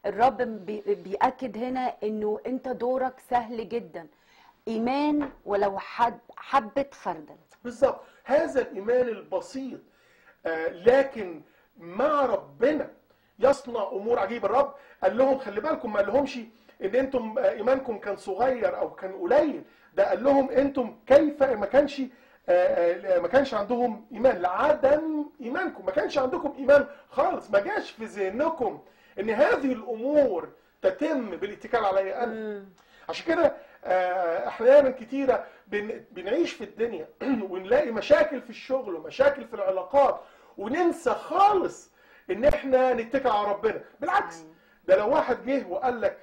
الرب بي- بيأكد هنا انه انت دورك سهل جدا ايمان ولو حد حبة خردل بالظبط هذا الايمان البسيط آه، لكن مع ربنا يصنع امور عجيبه الرب قال لهم خلي بالكم ما قالهمش ان انتم آه، ايمانكم كان صغير او كان قليل ده قال لهم انتم كيف ما كانش آه، آه، ما كانش عندهم ايمان لعدم ايمانكم ما كانش عندكم ايمان خالص ما جاش في ذهنكم ان هذه الامور تتم بالاتكال علي انا عشان كده آه، احيانا كتيره بن- بنعيش في الدنيا ونلاقي مشاكل في الشغل ومشاكل في العلاقات وننسى خالص ان احنا نتكل على ربنا بالعكس ده لو واحد جه وقال لك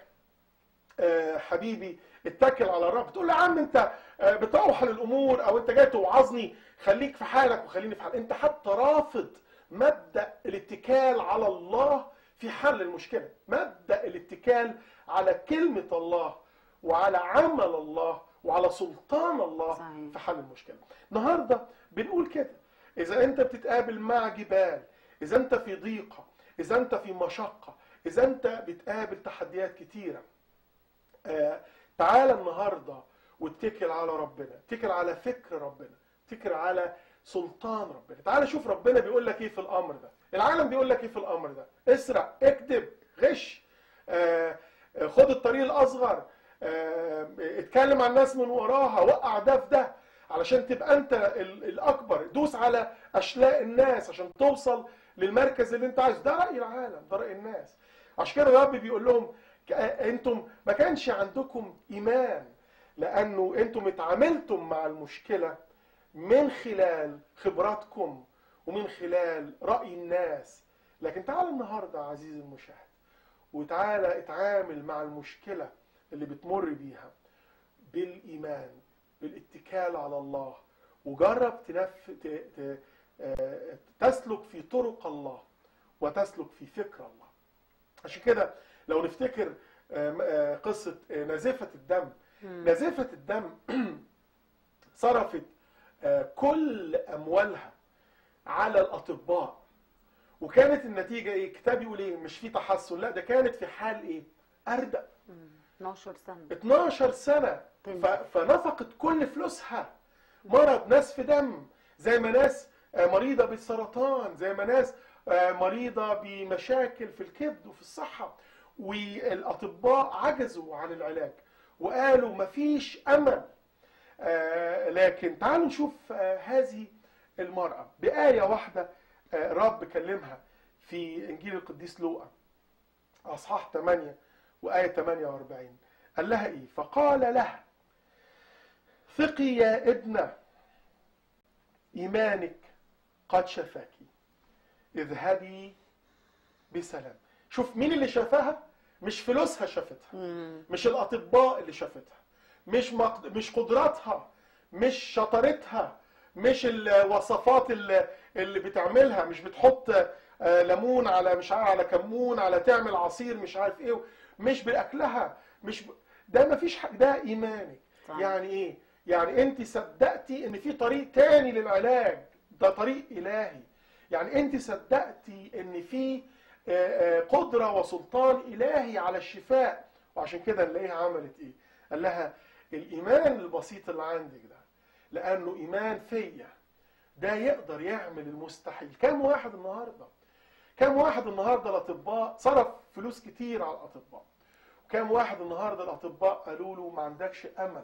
آه، حبيبي اتكل على الرب تقول له يا عم انت آه، بتوحل الامور او انت جاي توعظني خليك في حالك وخليني في حالي انت حتى رافض مبدا الاتكال على الله في حل المشكله مبدا الاتكال على كلمه الله وعلى عمل الله وعلى سلطان الله صحيح. في حل المشكله النهارده بنقول كده اذا انت بتتقابل مع جبال اذا انت في ضيقه اذا انت في مشقه اذا انت بتقابل تحديات كتيره آه، تعالى النهارده واتكل على ربنا اتكل على فكر ربنا اتكل على سلطان ربنا تعالى شوف ربنا بيقول لك ايه في الامر ده العالم بيقول لك ايه في الامر ده اسرق اكذب غش آه، آه، خد الطريق الاصغر آه، اتكلم عن الناس من وراها وقع ده في ده علشان تبقى انت ال- الاكبر دوس على اشلاء الناس عشان توصل للمركز اللي انت عايزه ده راي العالم ده راي الناس عشان كده الرب بيقول لهم ك- انتم ما كانش عندكم ايمان لانه انتم اتعاملتم مع المشكله من خلال خبراتكم ومن خلال راي الناس لكن تعال النهارده عزيزي المشاهد وتعالى اتعامل مع المشكله اللي بتمر بيها بالايمان بالاتكال على الله وجرب تنف... ت... ت... آه، تسلك في طرق الله وتسلك في فكر الله عشان كده لو نفتكر آه، آه، قصة آه، نازفة الدم نازفة الدم صرفت آه، كل أموالها على الأطباء وكانت النتيجة إيه؟ الكتاب يقول إيه؟ مش في تحسن لا ده كانت في حال إيه؟ أردأ 12 سنة 12 سنة تنزل. ف- فنفقت كل فلوسها مرض نزف دم زي ما ناس آه، مريضة بالسرطان زي ما ناس آه، مريضة بمشاكل في الكبد وفي الصحة والأطباء عجزوا عن العلاج وقالوا مفيش أمل آه، لكن تعالوا نشوف آه، هذه المرأة بآية واحدة آه، رب كلمها في إنجيل القديس لوقا أصحاح 8 وآية 48 قال لها إيه؟ فقال لها ثقي يا ابنة إيمانك قد شفاك اذهبي بسلام شوف مين اللي شافها مش فلوسها شافتها مش الأطباء اللي شافتها مش مقد... مش قدراتها مش شطارتها مش الوصفات اللي, اللي بتعملها مش بتحط آه، ليمون على مش عارف على كمون على تعمل عصير مش عارف ايه مش باكلها مش ب... ده ما فيش حاجة ده ايمانك صح. يعني ايه يعني انت صدقتي ان في طريق تاني للعلاج ده طريق الهي يعني انت صدقتي ان في آه، آه، قدرة وسلطان الهي على الشفاء وعشان كده نلاقيها عملت ايه قال لها الايمان البسيط اللي عندك ده لانه ايمان فيا ده يقدر يعمل المستحيل كم واحد النهارده كم واحد النهارده الاطباء صرف فلوس كتير على الاطباء وكم واحد النهارده الاطباء قالوا له ما عندكش امل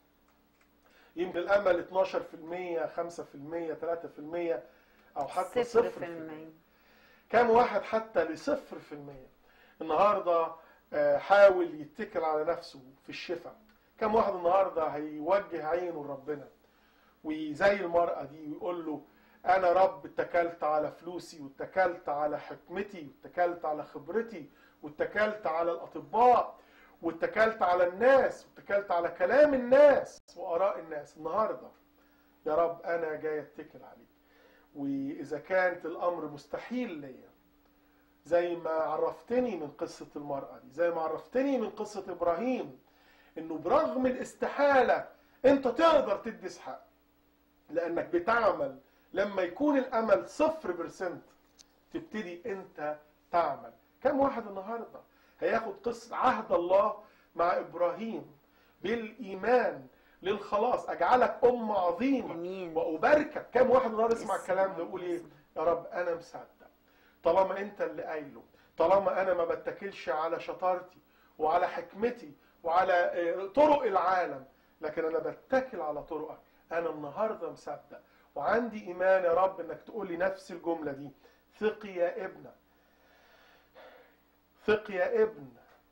يمكن الامل 12% 5% 3% او حتى 0% صفر في المية كم واحد حتى لصفر في المية النهاردة آه، حاول يتكل على نفسه في الشفاء كم واحد النهاردة هيوجه عينه لربنا وزي المرأة دي ويقول له أنا رب اتكلت على فلوسي واتكلت على حكمتي واتكلت على خبرتي واتكلت على الأطباء واتكلت على الناس واتكلت على كلام الناس وآراء الناس النهاردة يا رب أنا جاي اتكل عليك وإذا كانت الأمر مستحيل ليا زي ما عرفتني من قصة المرأة دي زي ما عرفتني من قصة إبراهيم إنه برغم الاستحالة أنت تقدر تدي إسحاق لأنك بتعمل لما يكون الأمل صفر برسنت تبتدي أنت تعمل كم واحد النهاردة هياخد قصة عهد الله مع إبراهيم بالإيمان للخلاص أجعلك أم عظيمة امين وأباركك كم واحد النهارده يسمع اسم الكلام ده الله، يقول إيه اسم. يا رب أنا مصدق طالما أنت اللي قايله طالما أنا ما بتكلش على شطارتي وعلى حكمتي وعلى آه، طرق العالم لكن أنا بتكل على طرقك أنا النهارده مصدق وعندي إيمان يا رب إنك تقول لي نفس الجملة دي ثق يا ابنة ثق يا ابن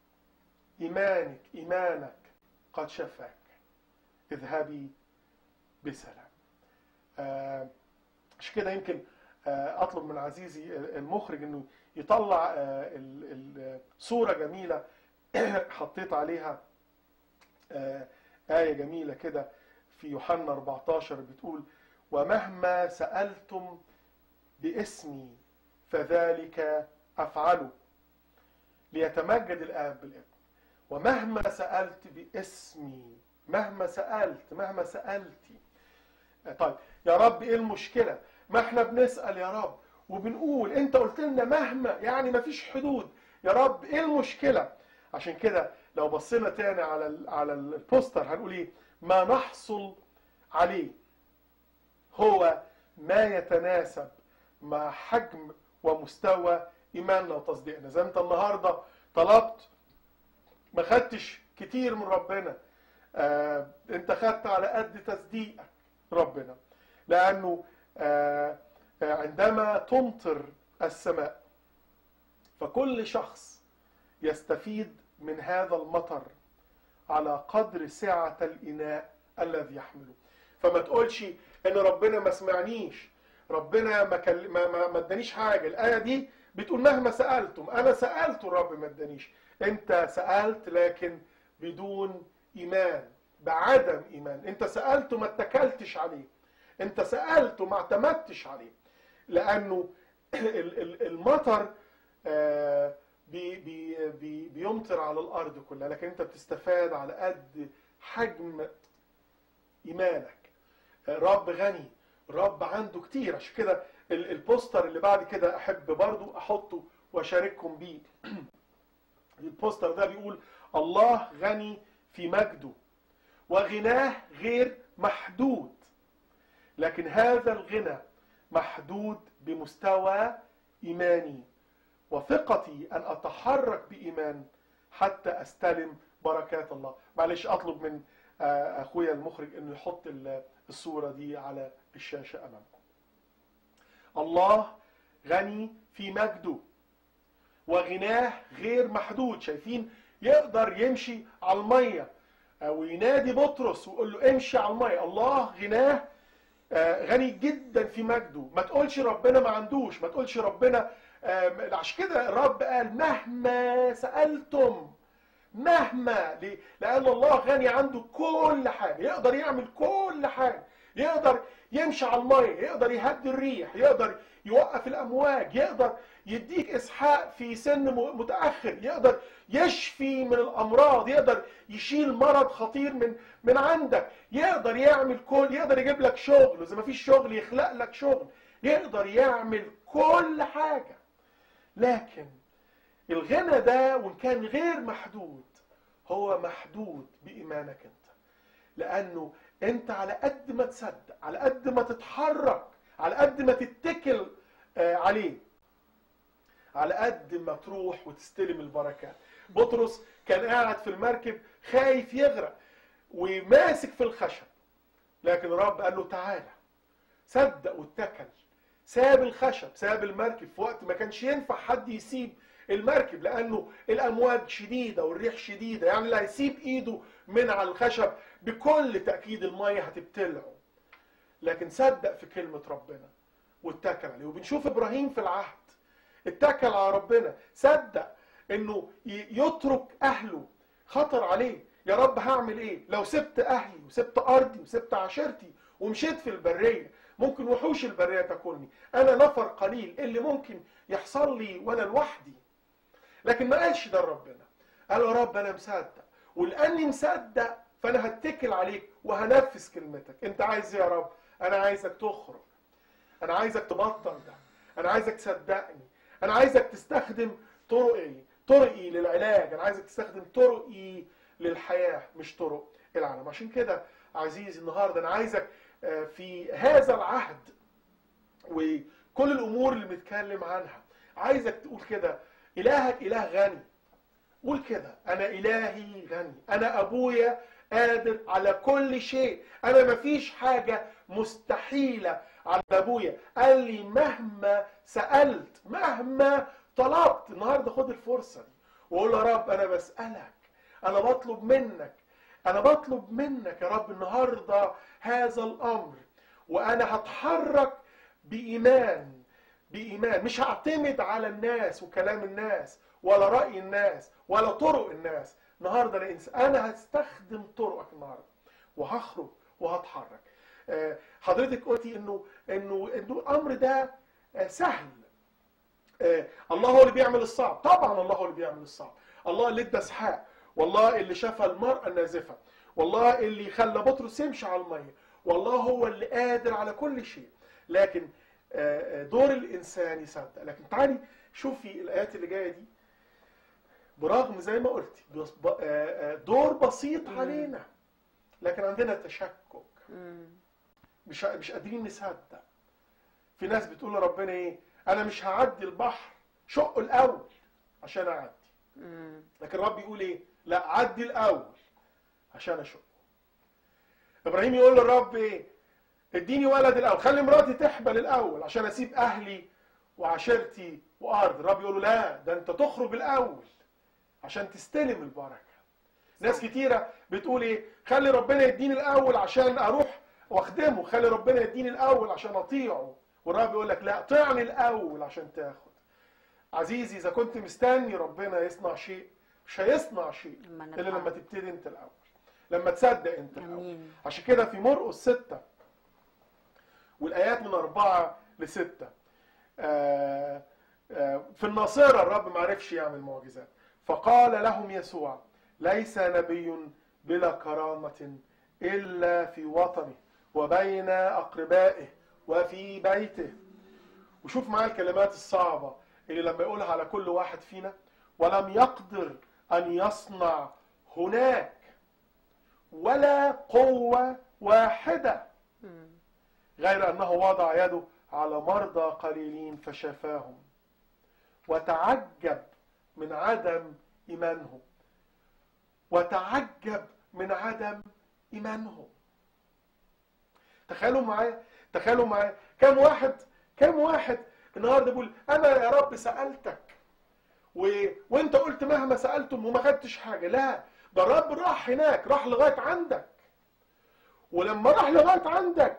إيمانك إيمانك قد شفاك اذهبي بسلام آه، عشان كده يمكن آه، اطلب من عزيزي المخرج انه يطلع آه، ال- ال- صوره جميله حطيت عليها آه، ايه جميله كده في يوحنا 14 بتقول ومهما سالتم باسمي فذلك افعله ليتمجد الاب بالابن ومهما سالت باسمي مهما سالت مهما سالتي طيب يا رب ايه المشكله ما احنا بنسال يا رب وبنقول انت قلت لنا مهما يعني ما فيش حدود يا رب ايه المشكله عشان كده لو بصينا تاني على ال على البوستر هنقول ايه ما نحصل عليه هو ما يتناسب مع حجم ومستوى ايماننا وتصديقنا زي ما انت النهارده طلبت ما خدتش كتير من ربنا آه انت خدت على قد تصديقك ربنا لانه آه آه، عندما تمطر السماء فكل شخص يستفيد من هذا المطر على قدر سعة الإناء الذي يحمله فما تقولش ان ربنا ما سمعنيش ربنا ما كل... ما ما ما ادانيش حاجه الايه دي بتقول مهما سالتم انا سالت الرب ما ادانيش انت سالت لكن بدون ايمان بعدم ايمان انت سالت وما اتكلتش عليه انت سالت وما اعتمدتش عليه لانه ال- ال- المطر آه، بي بي بي بيمطر على الارض كلها لكن انت بتستفاد على قد حجم ايمانك رب غني رب عنده كتير عشان كده ال- البوستر اللي بعد كده احب برضو احطه واشارككم بيه البوستر ده بيقول الله غني في مجده وغناه غير محدود لكن هذا الغنى محدود بمستوى ايماني وثقتي ان اتحرك بايمان حتى استلم بركات الله معلش اطلب من آه، اخويا المخرج انه يحط ال- الصوره دي على الشاشه امامكم الله غني في مجده وغناه غير محدود شايفين يقدر يمشي على الميه وينادي بطرس ويقول له امشي على الميه الله غناه آه، غني جدا في مجده ما تقولش ربنا ما عندوش ما تقولش ربنا آه، عشان كده الرب قال مهما سألتم مهما ليه؟ لأن الله غني عنده كل حاجة يقدر يعمل كل حاجة يقدر يمشي على المية يقدر يهدي الريح يقدر يوقف الأمواج يقدر يديك إسحاق في سن م- متأخر يقدر يشفي من الأمراض يقدر يشيل مرض خطير من من عندك يقدر يعمل كل يقدر يجيب لك شغل وإذا ما فيش شغل يخلق لك شغل يقدر يعمل كل حاجة لكن الغنى ده وان كان غير محدود هو محدود بايمانك انت لانه انت على قد ما تصدق على قد ما تتحرك على قد ما تتكل آه، عليه على قد ما تروح وتستلم البركات بطرس كان قاعد في المركب خايف يغرق وماسك في الخشب لكن الرب قال له تعالى صدق واتكل ساب الخشب ساب المركب في وقت ما كانش ينفع حد يسيب المركب لانه الامواج شديده والريح شديده يعني اللي هيسيب ايده من على الخشب بكل تاكيد الميه هتبتلعه لكن صدق في كلمه ربنا واتكل عليه وبنشوف ابراهيم في العهد اتكل على ربنا صدق انه ي- يترك اهله خطر عليه يا رب هعمل ايه لو سبت اهلي وسبت ارضي وسبت عشيرتي ومشيت في البريه ممكن وحوش البريه تاكلني انا نفر قليل إيه اللي ممكن يحصل لي وانا لوحدي لكن ما قالش ده لربنا قال يا رب انا مصدق ولاني مصدق فانا هتكل عليك وهنفذ كلمتك انت عايز ايه يا رب انا عايزك تخرج انا عايزك تبطل ده انا عايزك تصدقني انا عايزك تستخدم طرق ايه طرقي للعلاج انا عايزك تستخدم طرقي للحياه مش طرق العالم عشان كده عزيزي النهارده انا عايزك آه، في هذا العهد وكل الامور اللي بنتكلم عنها عايزك تقول كده الهك اله غني قول كده انا الهي غني انا ابويا قادر على كل شيء انا مفيش حاجه مستحيله على ابويا قال لي مهما سالت مهما طلبت النهارده خد الفرصه دي وقول يا رب انا بسالك انا بطلب منك انا بطلب منك يا رب النهارده هذا الامر وانا هتحرك بايمان بايمان مش هعتمد على الناس وكلام الناس ولا راي الناس ولا طرق الناس النهارده انا إنس- انا هستخدم طرقك النهارده وهخرج وهتحرك آه، حضرتك قلتي انه انه انه الامر ده آه، سهل آه، الله هو اللي بيعمل الصعب طبعا الله هو اللي بيعمل الصعب الله اللي ادى اسحاق والله اللي شفى المرأة النازفة والله اللي خلى بطرس يمشي على المية والله هو اللي قادر على كل شيء لكن آه، آه، دور الإنسان يصدق لكن تعالي شوفي الآيات اللي جاية دي برغم زي ما قلتي بص- ب- آه، آه، دور بسيط علينا لكن عندنا تشكك مم. مش مش قادرين نصدق في ناس بتقول لربنا ايه انا مش هعدي البحر شقه الاول عشان اعدي مم. لكن الرب يقول ايه لا عدي الاول عشان اشقه ابراهيم يقول للرب ايه اديني ولد الاول خلي مراتي تحبل الاول عشان اسيب اهلي وعشيرتي وارض الرب يقول له لا ده انت تخرج الاول عشان تستلم البركه ناس كتيره بتقول ايه خلي ربنا يديني الاول عشان اروح واخدمه خلي ربنا يديني الاول عشان اطيعه والرب يقول لك لا طيعني الاول عشان تاخد عزيزي اذا كنت مستني ربنا يصنع شيء مش هيصنع شيء لما الا نتعب. لما تبتدي انت الاول لما تصدق انت الاول امين عشان كده في مرقس ستة والآيات من أربعة لستة آه، آه، في الناصرة الرب ما عرفش يعمل معجزات فقال لهم يسوع ليس نبي بلا كرامة إلا في وطنه وبين أقربائه وفي بيته وشوف معايا الكلمات الصعبة اللي لما يقولها على كل واحد فينا ولم يقدر أن يصنع هناك ولا قوة واحدة مم. غير أنه وضع يده على مرضى قليلين فشفاهم وتعجب من عدم إيمانهم وتعجب من عدم إيمانهم تخيلوا معايا تخيلوا معايا كم واحد كم واحد النهارده بيقول انا يا رب سالتك و... وانت قلت مهما سالتم وما خدتش حاجه لا ده الرب راح هناك راح لغايه عندك ولما راح لغايه عندك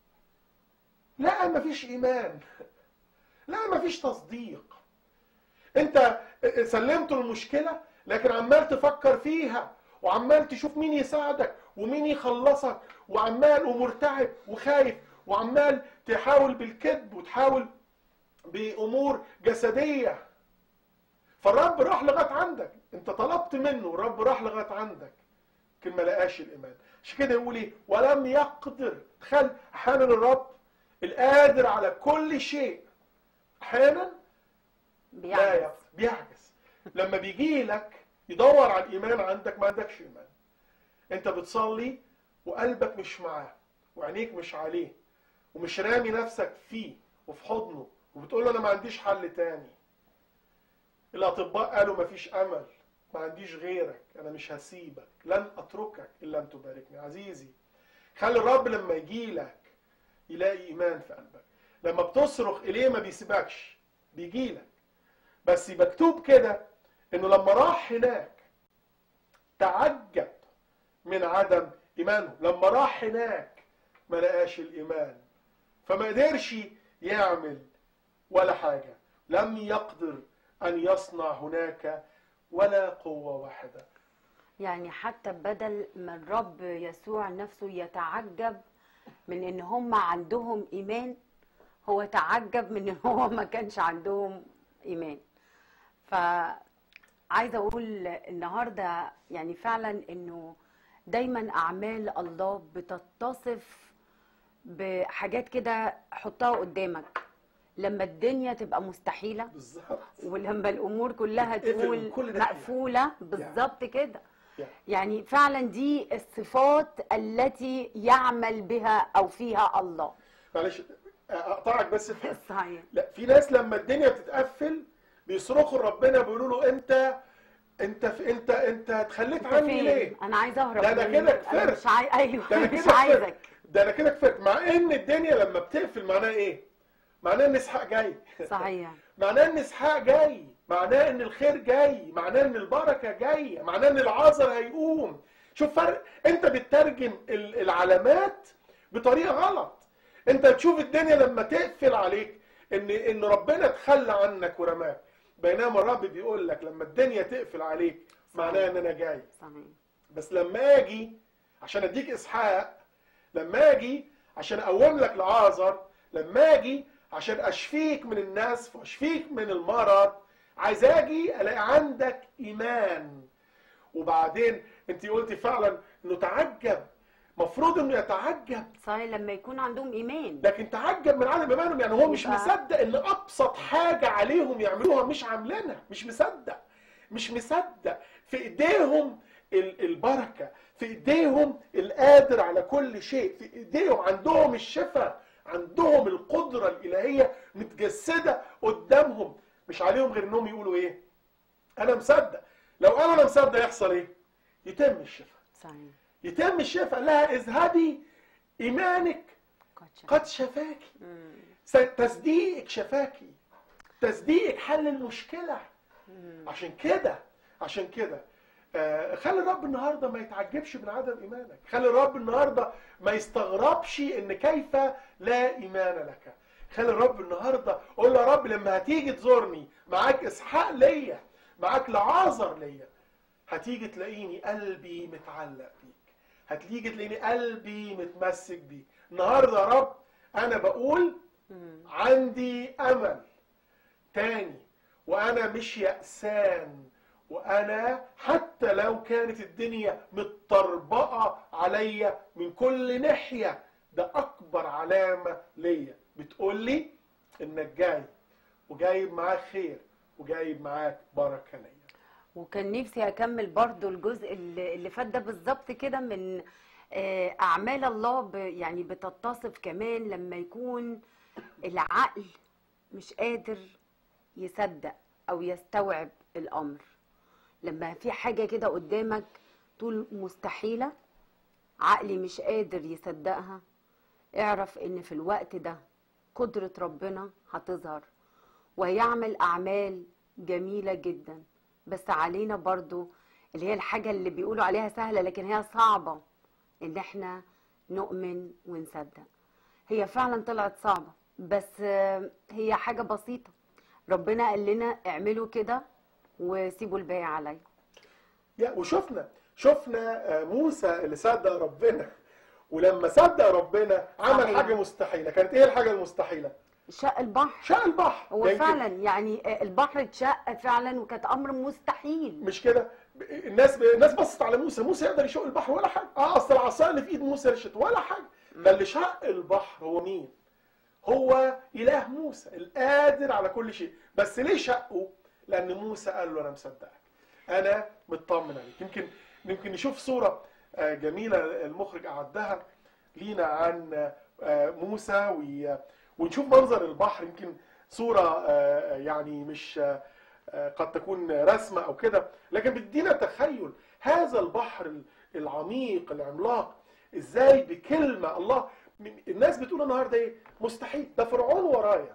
لا مفيش ايمان لا مفيش تصديق انت سلمت المشكله لكن عمال تفكر فيها وعمال تشوف مين يساعدك ومين يخلصك وعمال ومرتعب وخايف وعمال تحاول بالكذب وتحاول بامور جسديه فالرب راح لغايه عندك انت طلبت منه والرب راح لغايه عندك لكن ما لقاش الايمان عشان كده يقول ايه ولم يقدر تخيل احيانا الرب القادر على كل شيء احيانا لا بيعجز يقدر بيعجز لما بيجي لك يدور على الايمان عندك ما عندكش ايمان انت بتصلي وقلبك مش معاه وعينيك مش عليه ومش رامي نفسك فيه وفي حضنه وبتقول له انا ما عنديش حل تاني الاطباء قالوا ما فيش امل ما عنديش غيرك انا مش هسيبك لن اتركك الا ان تباركني عزيزي خلي الرب لما يجي لك يلاقي ايمان في قلبك لما بتصرخ اليه ما بيسيبكش بيجي لك بس مكتوب كده انه لما راح هناك تعجب من عدم ايمانه لما راح هناك ما لقاش الايمان فما قدرش يعمل ولا حاجه لم يقدر ان يصنع هناك ولا قوه واحده يعني حتى بدل ما الرب يسوع نفسه يتعجب من ان هم عندهم ايمان هو تعجب من ان هو ما كانش عندهم ايمان فعايزه اقول النهارده يعني فعلا انه دايما اعمال الله بتتصف بحاجات كده حطها قدامك لما الدنيا تبقى مستحيله بالظبط ولما الامور كلها تتقفل تقول من كل ناحية. مقفوله بالظبط كده يعني. يعني فعلا دي الصفات التي يعمل بها او فيها الله معلش اقطعك بس في حاجة. صحيح لا في ناس لما الدنيا بتتقفل بيصرخوا لربنا بيقولوا له انت انت في انت انت اتخليت انت عني فين؟ ليه؟ انا عايزه اهرب ده أنا منك. كده انا كفرت. مش عاي... ايوه ده انا مش كده عايزك كفرت ده انا كده كفرت مع ان الدنيا لما بتقفل معناها ايه؟ معناها ان اسحاق جاي صحيح معناه ان اسحاق جاي معناه ان الخير جاي معناه ان البركه جايه معناه ان العذر هيقوم شوف فرق انت بتترجم ال- العلامات بطريقه غلط انت تشوف الدنيا لما تقفل عليك ان ان ربنا تخلى عنك ورماك بينما الرب بيقول لك لما الدنيا تقفل عليك معناه ان انا جاي صحيح بس لما اجي عشان اديك اسحاق لما اجي عشان اقوم لك لعازر لما اجي عشان اشفيك من النسف واشفيك من المرض عايز اجي الاقي عندك ايمان وبعدين انت قلتي فعلا انه تعجب مفروض انه يتعجب صحيح لما يكون عندهم ايمان لكن تعجب من عدم ايمانهم يعني هو مش يبقى- مصدق ان ابسط حاجه عليهم يعملوها مش عاملينها مش مصدق مش مصدق في ايديهم ال- البركه في ايديهم القادر على كل شيء في ايديهم عندهم الشفاء عندهم القدره الالهيه متجسده قدامهم مش عليهم غير انهم يقولوا ايه انا مصدق لو انا انا مصدق يحصل ايه يتم الشفاء صحيح يتم الشفاء قال لها اذهبي ايمانك قد شاء. قد شفاكي مم. س- تصديقك شفاكي تصديقك حل المشكلة عشان كده عشان كده آه، خلي الرب النهارده ما يتعجبش من عدم ايمانك خلي الرب النهارده ما يستغربش ان كيف لا ايمان لك خلي الرب النهارده قول له يا رب لما هتيجي تزورني معاك اسحاق ليا معاك لعازر ليا هتيجي تلاقيني قلبي متعلق بيك هتيجي تلاقيني قلبي متمسك بيك النهارده يا رب انا بقول مم. عندي امل تاني وانا مش يأسان وانا حتى لو كانت الدنيا متطربقه عليا من كل ناحيه ده اكبر علامه ليا بتقول لي انك جاي وجايب معاك خير وجايب معاك بركه ليا وكان نفسي اكمل برضو الجزء اللي اللي فات ده بالظبط كده من آه، اعمال الله ب- يعني بتتصف كمان لما يكون العقل مش قادر يصدق او يستوعب الامر لما في حاجه كده قدامك تقول مستحيله عقلي مش قادر يصدقها اعرف ان في الوقت ده قدره ربنا هتظهر وهيعمل اعمال جميله جدا بس علينا برضو اللي هي الحاجه اللي بيقولوا عليها سهله لكن هي صعبه ان احنا نؤمن ونصدق هي فعلا طلعت صعبه بس آه، هي حاجه بسيطه ربنا قال لنا اعملوا كده وسيبوا الباقي عليا يا وشفنا شفنا آه، موسى اللي صدق ربنا ولما صدق ربنا عمل صحيح. حاجه مستحيله كانت ايه الحاجه المستحيله شق البحر شق البحر هو يمكن فعلا يعني آه، البحر اتشق فعلا وكانت امر مستحيل مش كده الناس الناس بصت على موسى موسى يقدر يشق البحر ولا حاجه اه اصل العصا اللي في ايد موسى رشت ولا حاجه ده اللي شق البحر هو مين هو اله موسى القادر على كل شيء بس ليه شقه لان موسى قال له انا مصدقك انا مطمن عليك يمكن يمكن نشوف صوره آه، جميله المخرج اعدها لينا عن آه، موسى وي- ونشوف منظر البحر يمكن صوره آه، يعني مش آه، آه، قد تكون رسمه او كده لكن بتدينا تخيل هذا البحر العميق العملاق ازاي بكلمه الله من- الناس بتقول النهارده ايه مستحيل ده فرعون ورايا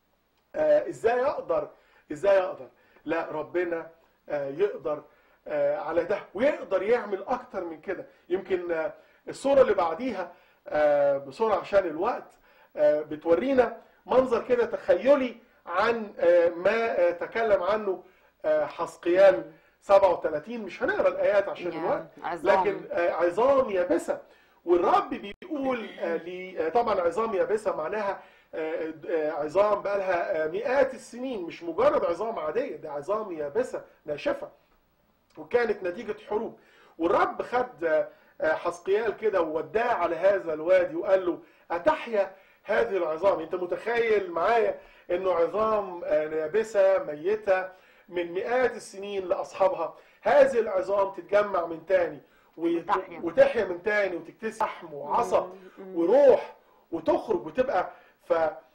آه، ازاي اقدر ازاي اقدر لا ربنا آه، يقدر آه، على ده ويقدر يعمل اكتر من كده يمكن آه، الصوره اللي بعديها آه، بسرعه عشان الوقت آه، بتورينا منظر كده تخيلي عن آه، ما آه، تكلم عنه آه، حسقيال 37 مش هنقرا الايات عشان يا الوقت عظام. لكن آه، عظام يابسه والرب بيقول آه، لي آه، طبعا عظام يابسه معناها آه، آه، عظام بقالها آه، مئات السنين مش مجرد عظام عاديه ده عظام يابسه ناشفه وكانت نتيجه حروب والرب خد آه، آه، حسقيال كده ووداه على هذا الوادي وقال له اتحيا هذه العظام انت متخيل معايا انه عظام آه، يابسه ميته من مئات السنين لاصحابها هذه العظام تتجمع من تاني ويت- وتحيا. وتحيا من تاني وتكتسب لحم وعصب وروح وتخرج وتبقى ف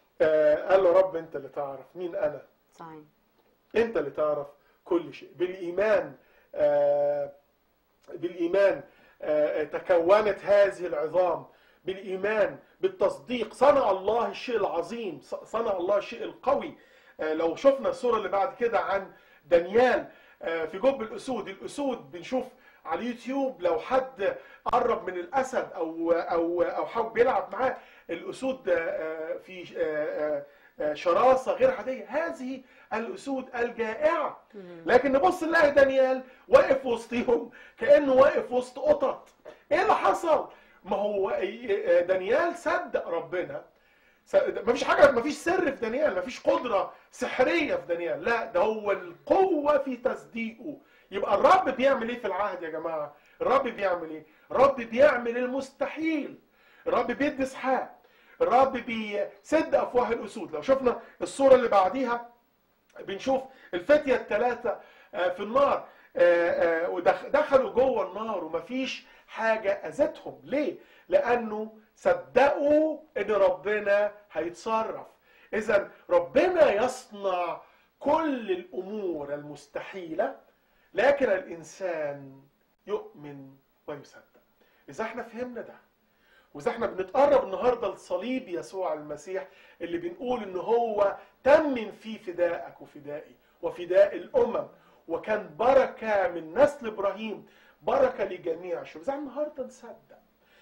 آه، قال له رب انت اللي تعرف مين انا صحيح انت اللي تعرف كل شيء بالايمان آه، بالايمان آه، تكونت هذه العظام بالايمان بالتصديق صنع الله الشيء العظيم ص- صنع الله الشيء القوي آه، لو شفنا الصوره اللي بعد كده عن دانيال آه، في جب الاسود الاسود بنشوف على اليوتيوب لو حد قرب من الاسد او او او حاول بيلعب معاه الاسود آه، آه، في آه، آه، آه، شراسه غير عاديه هذه الاسود الجائعه لكن نبص نلاقي دانيال واقف وسطهم كانه واقف وسط قطط ايه اللي حصل ما هو آه، دانيال صدق ربنا ما فيش حاجه ما فيش سر في دانيال ما فيش قدره سحريه في دانيال لا ده هو القوه في تصديقه يبقى الرب بيعمل ايه في العهد يا جماعه الرب بيعمل ايه الرب بيعمل المستحيل الرب بيدي اسحاق الرب بيسد افواه الاسود لو شفنا الصوره اللي بعديها بنشوف الفتيه الثلاثه آه، في النار آه، آه، ودخلوا جوه النار ومفيش حاجه اذتهم ليه لانه صدقوا ان ربنا هيتصرف اذا ربنا يصنع كل الامور المستحيله لكن الانسان يؤمن ويصدق اذا احنا فهمنا ده واذا احنا بنتقرب النهارده لصليب يسوع المسيح اللي بنقول ان هو تمم فيه فدائك وفدائي وفداء الامم وكان بركه من نسل ابراهيم بركه لجميع الشعوب اذا احنا النهارده نصدق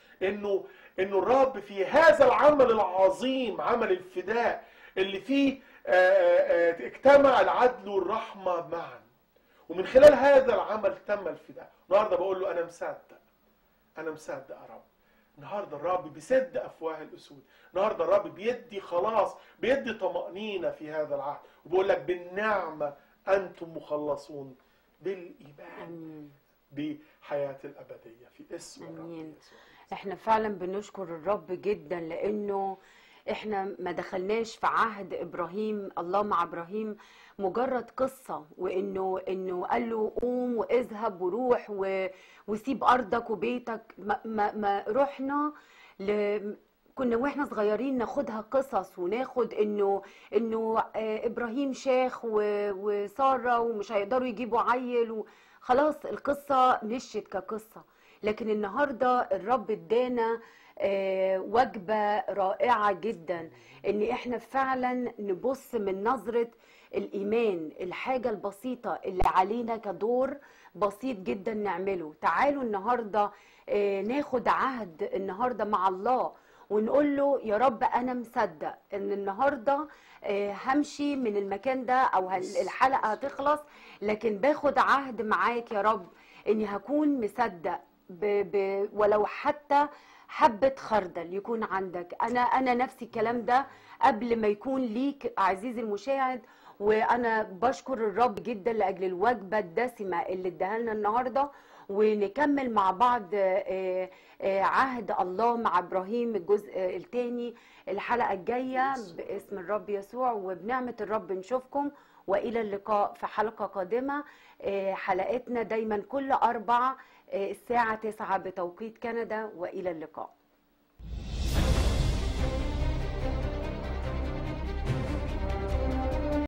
انه انه الرب في هذا العمل العظيم عمل الفداء اللي فيه آه، آه، آه، اجتمع العدل والرحمه معا ومن خلال هذا العمل تم الفداء النهارده بقول له انا مصدق انا مصدق يا رب النهارده الرب بيسد افواه الاسود النهارده الرب بيدي خلاص بيدي طمانينه في هذا العهد وبيقول لك بالنعمه انتم مخلصون بالايمان امين بحياه الابديه في اسم الرب آمين. يسوع احنا فعلا بنشكر الرب جدا لانه احنا ما دخلناش في عهد ابراهيم الله مع ابراهيم مجرد قصة وانه انه قال له قوم واذهب وروح و... وسيب ارضك وبيتك ما, ما, ما رحنا ل... كنا واحنا صغيرين ناخدها قصص وناخد انه انه آه، ابراهيم شاخ و... وساره ومش هيقدروا يجيبوا عيل و... خلاص القصة مشيت كقصة لكن النهاردة الرب ادانا آه، وجبة رائعة جدا ان احنا فعلا نبص من نظرة الايمان الحاجة البسيطة اللي علينا كدور بسيط جدا نعمله تعالوا النهاردة آه، ناخد عهد النهاردة مع الله ونقول له يا رب انا مصدق ان النهارده آه، همشي من المكان ده او هال- الحلقه هتخلص لكن باخد عهد معاك يا رب اني هكون مصدق ب ب ولو حتى حبة خردل يكون عندك انا انا نفسي الكلام ده قبل ما يكون ليك عزيزي المشاهد وانا بشكر الرب جدا لاجل الوجبه الدسمه اللي اداها لنا النهارده ونكمل مع بعض آه، آه، عهد الله مع ابراهيم الجزء الثاني الحلقه الجايه باسم الرب يسوع وبنعمه الرب نشوفكم والى اللقاء في حلقه قادمه آه، حلقتنا دايما كل اربع آه، الساعه 9 بتوقيت كندا والى اللقاء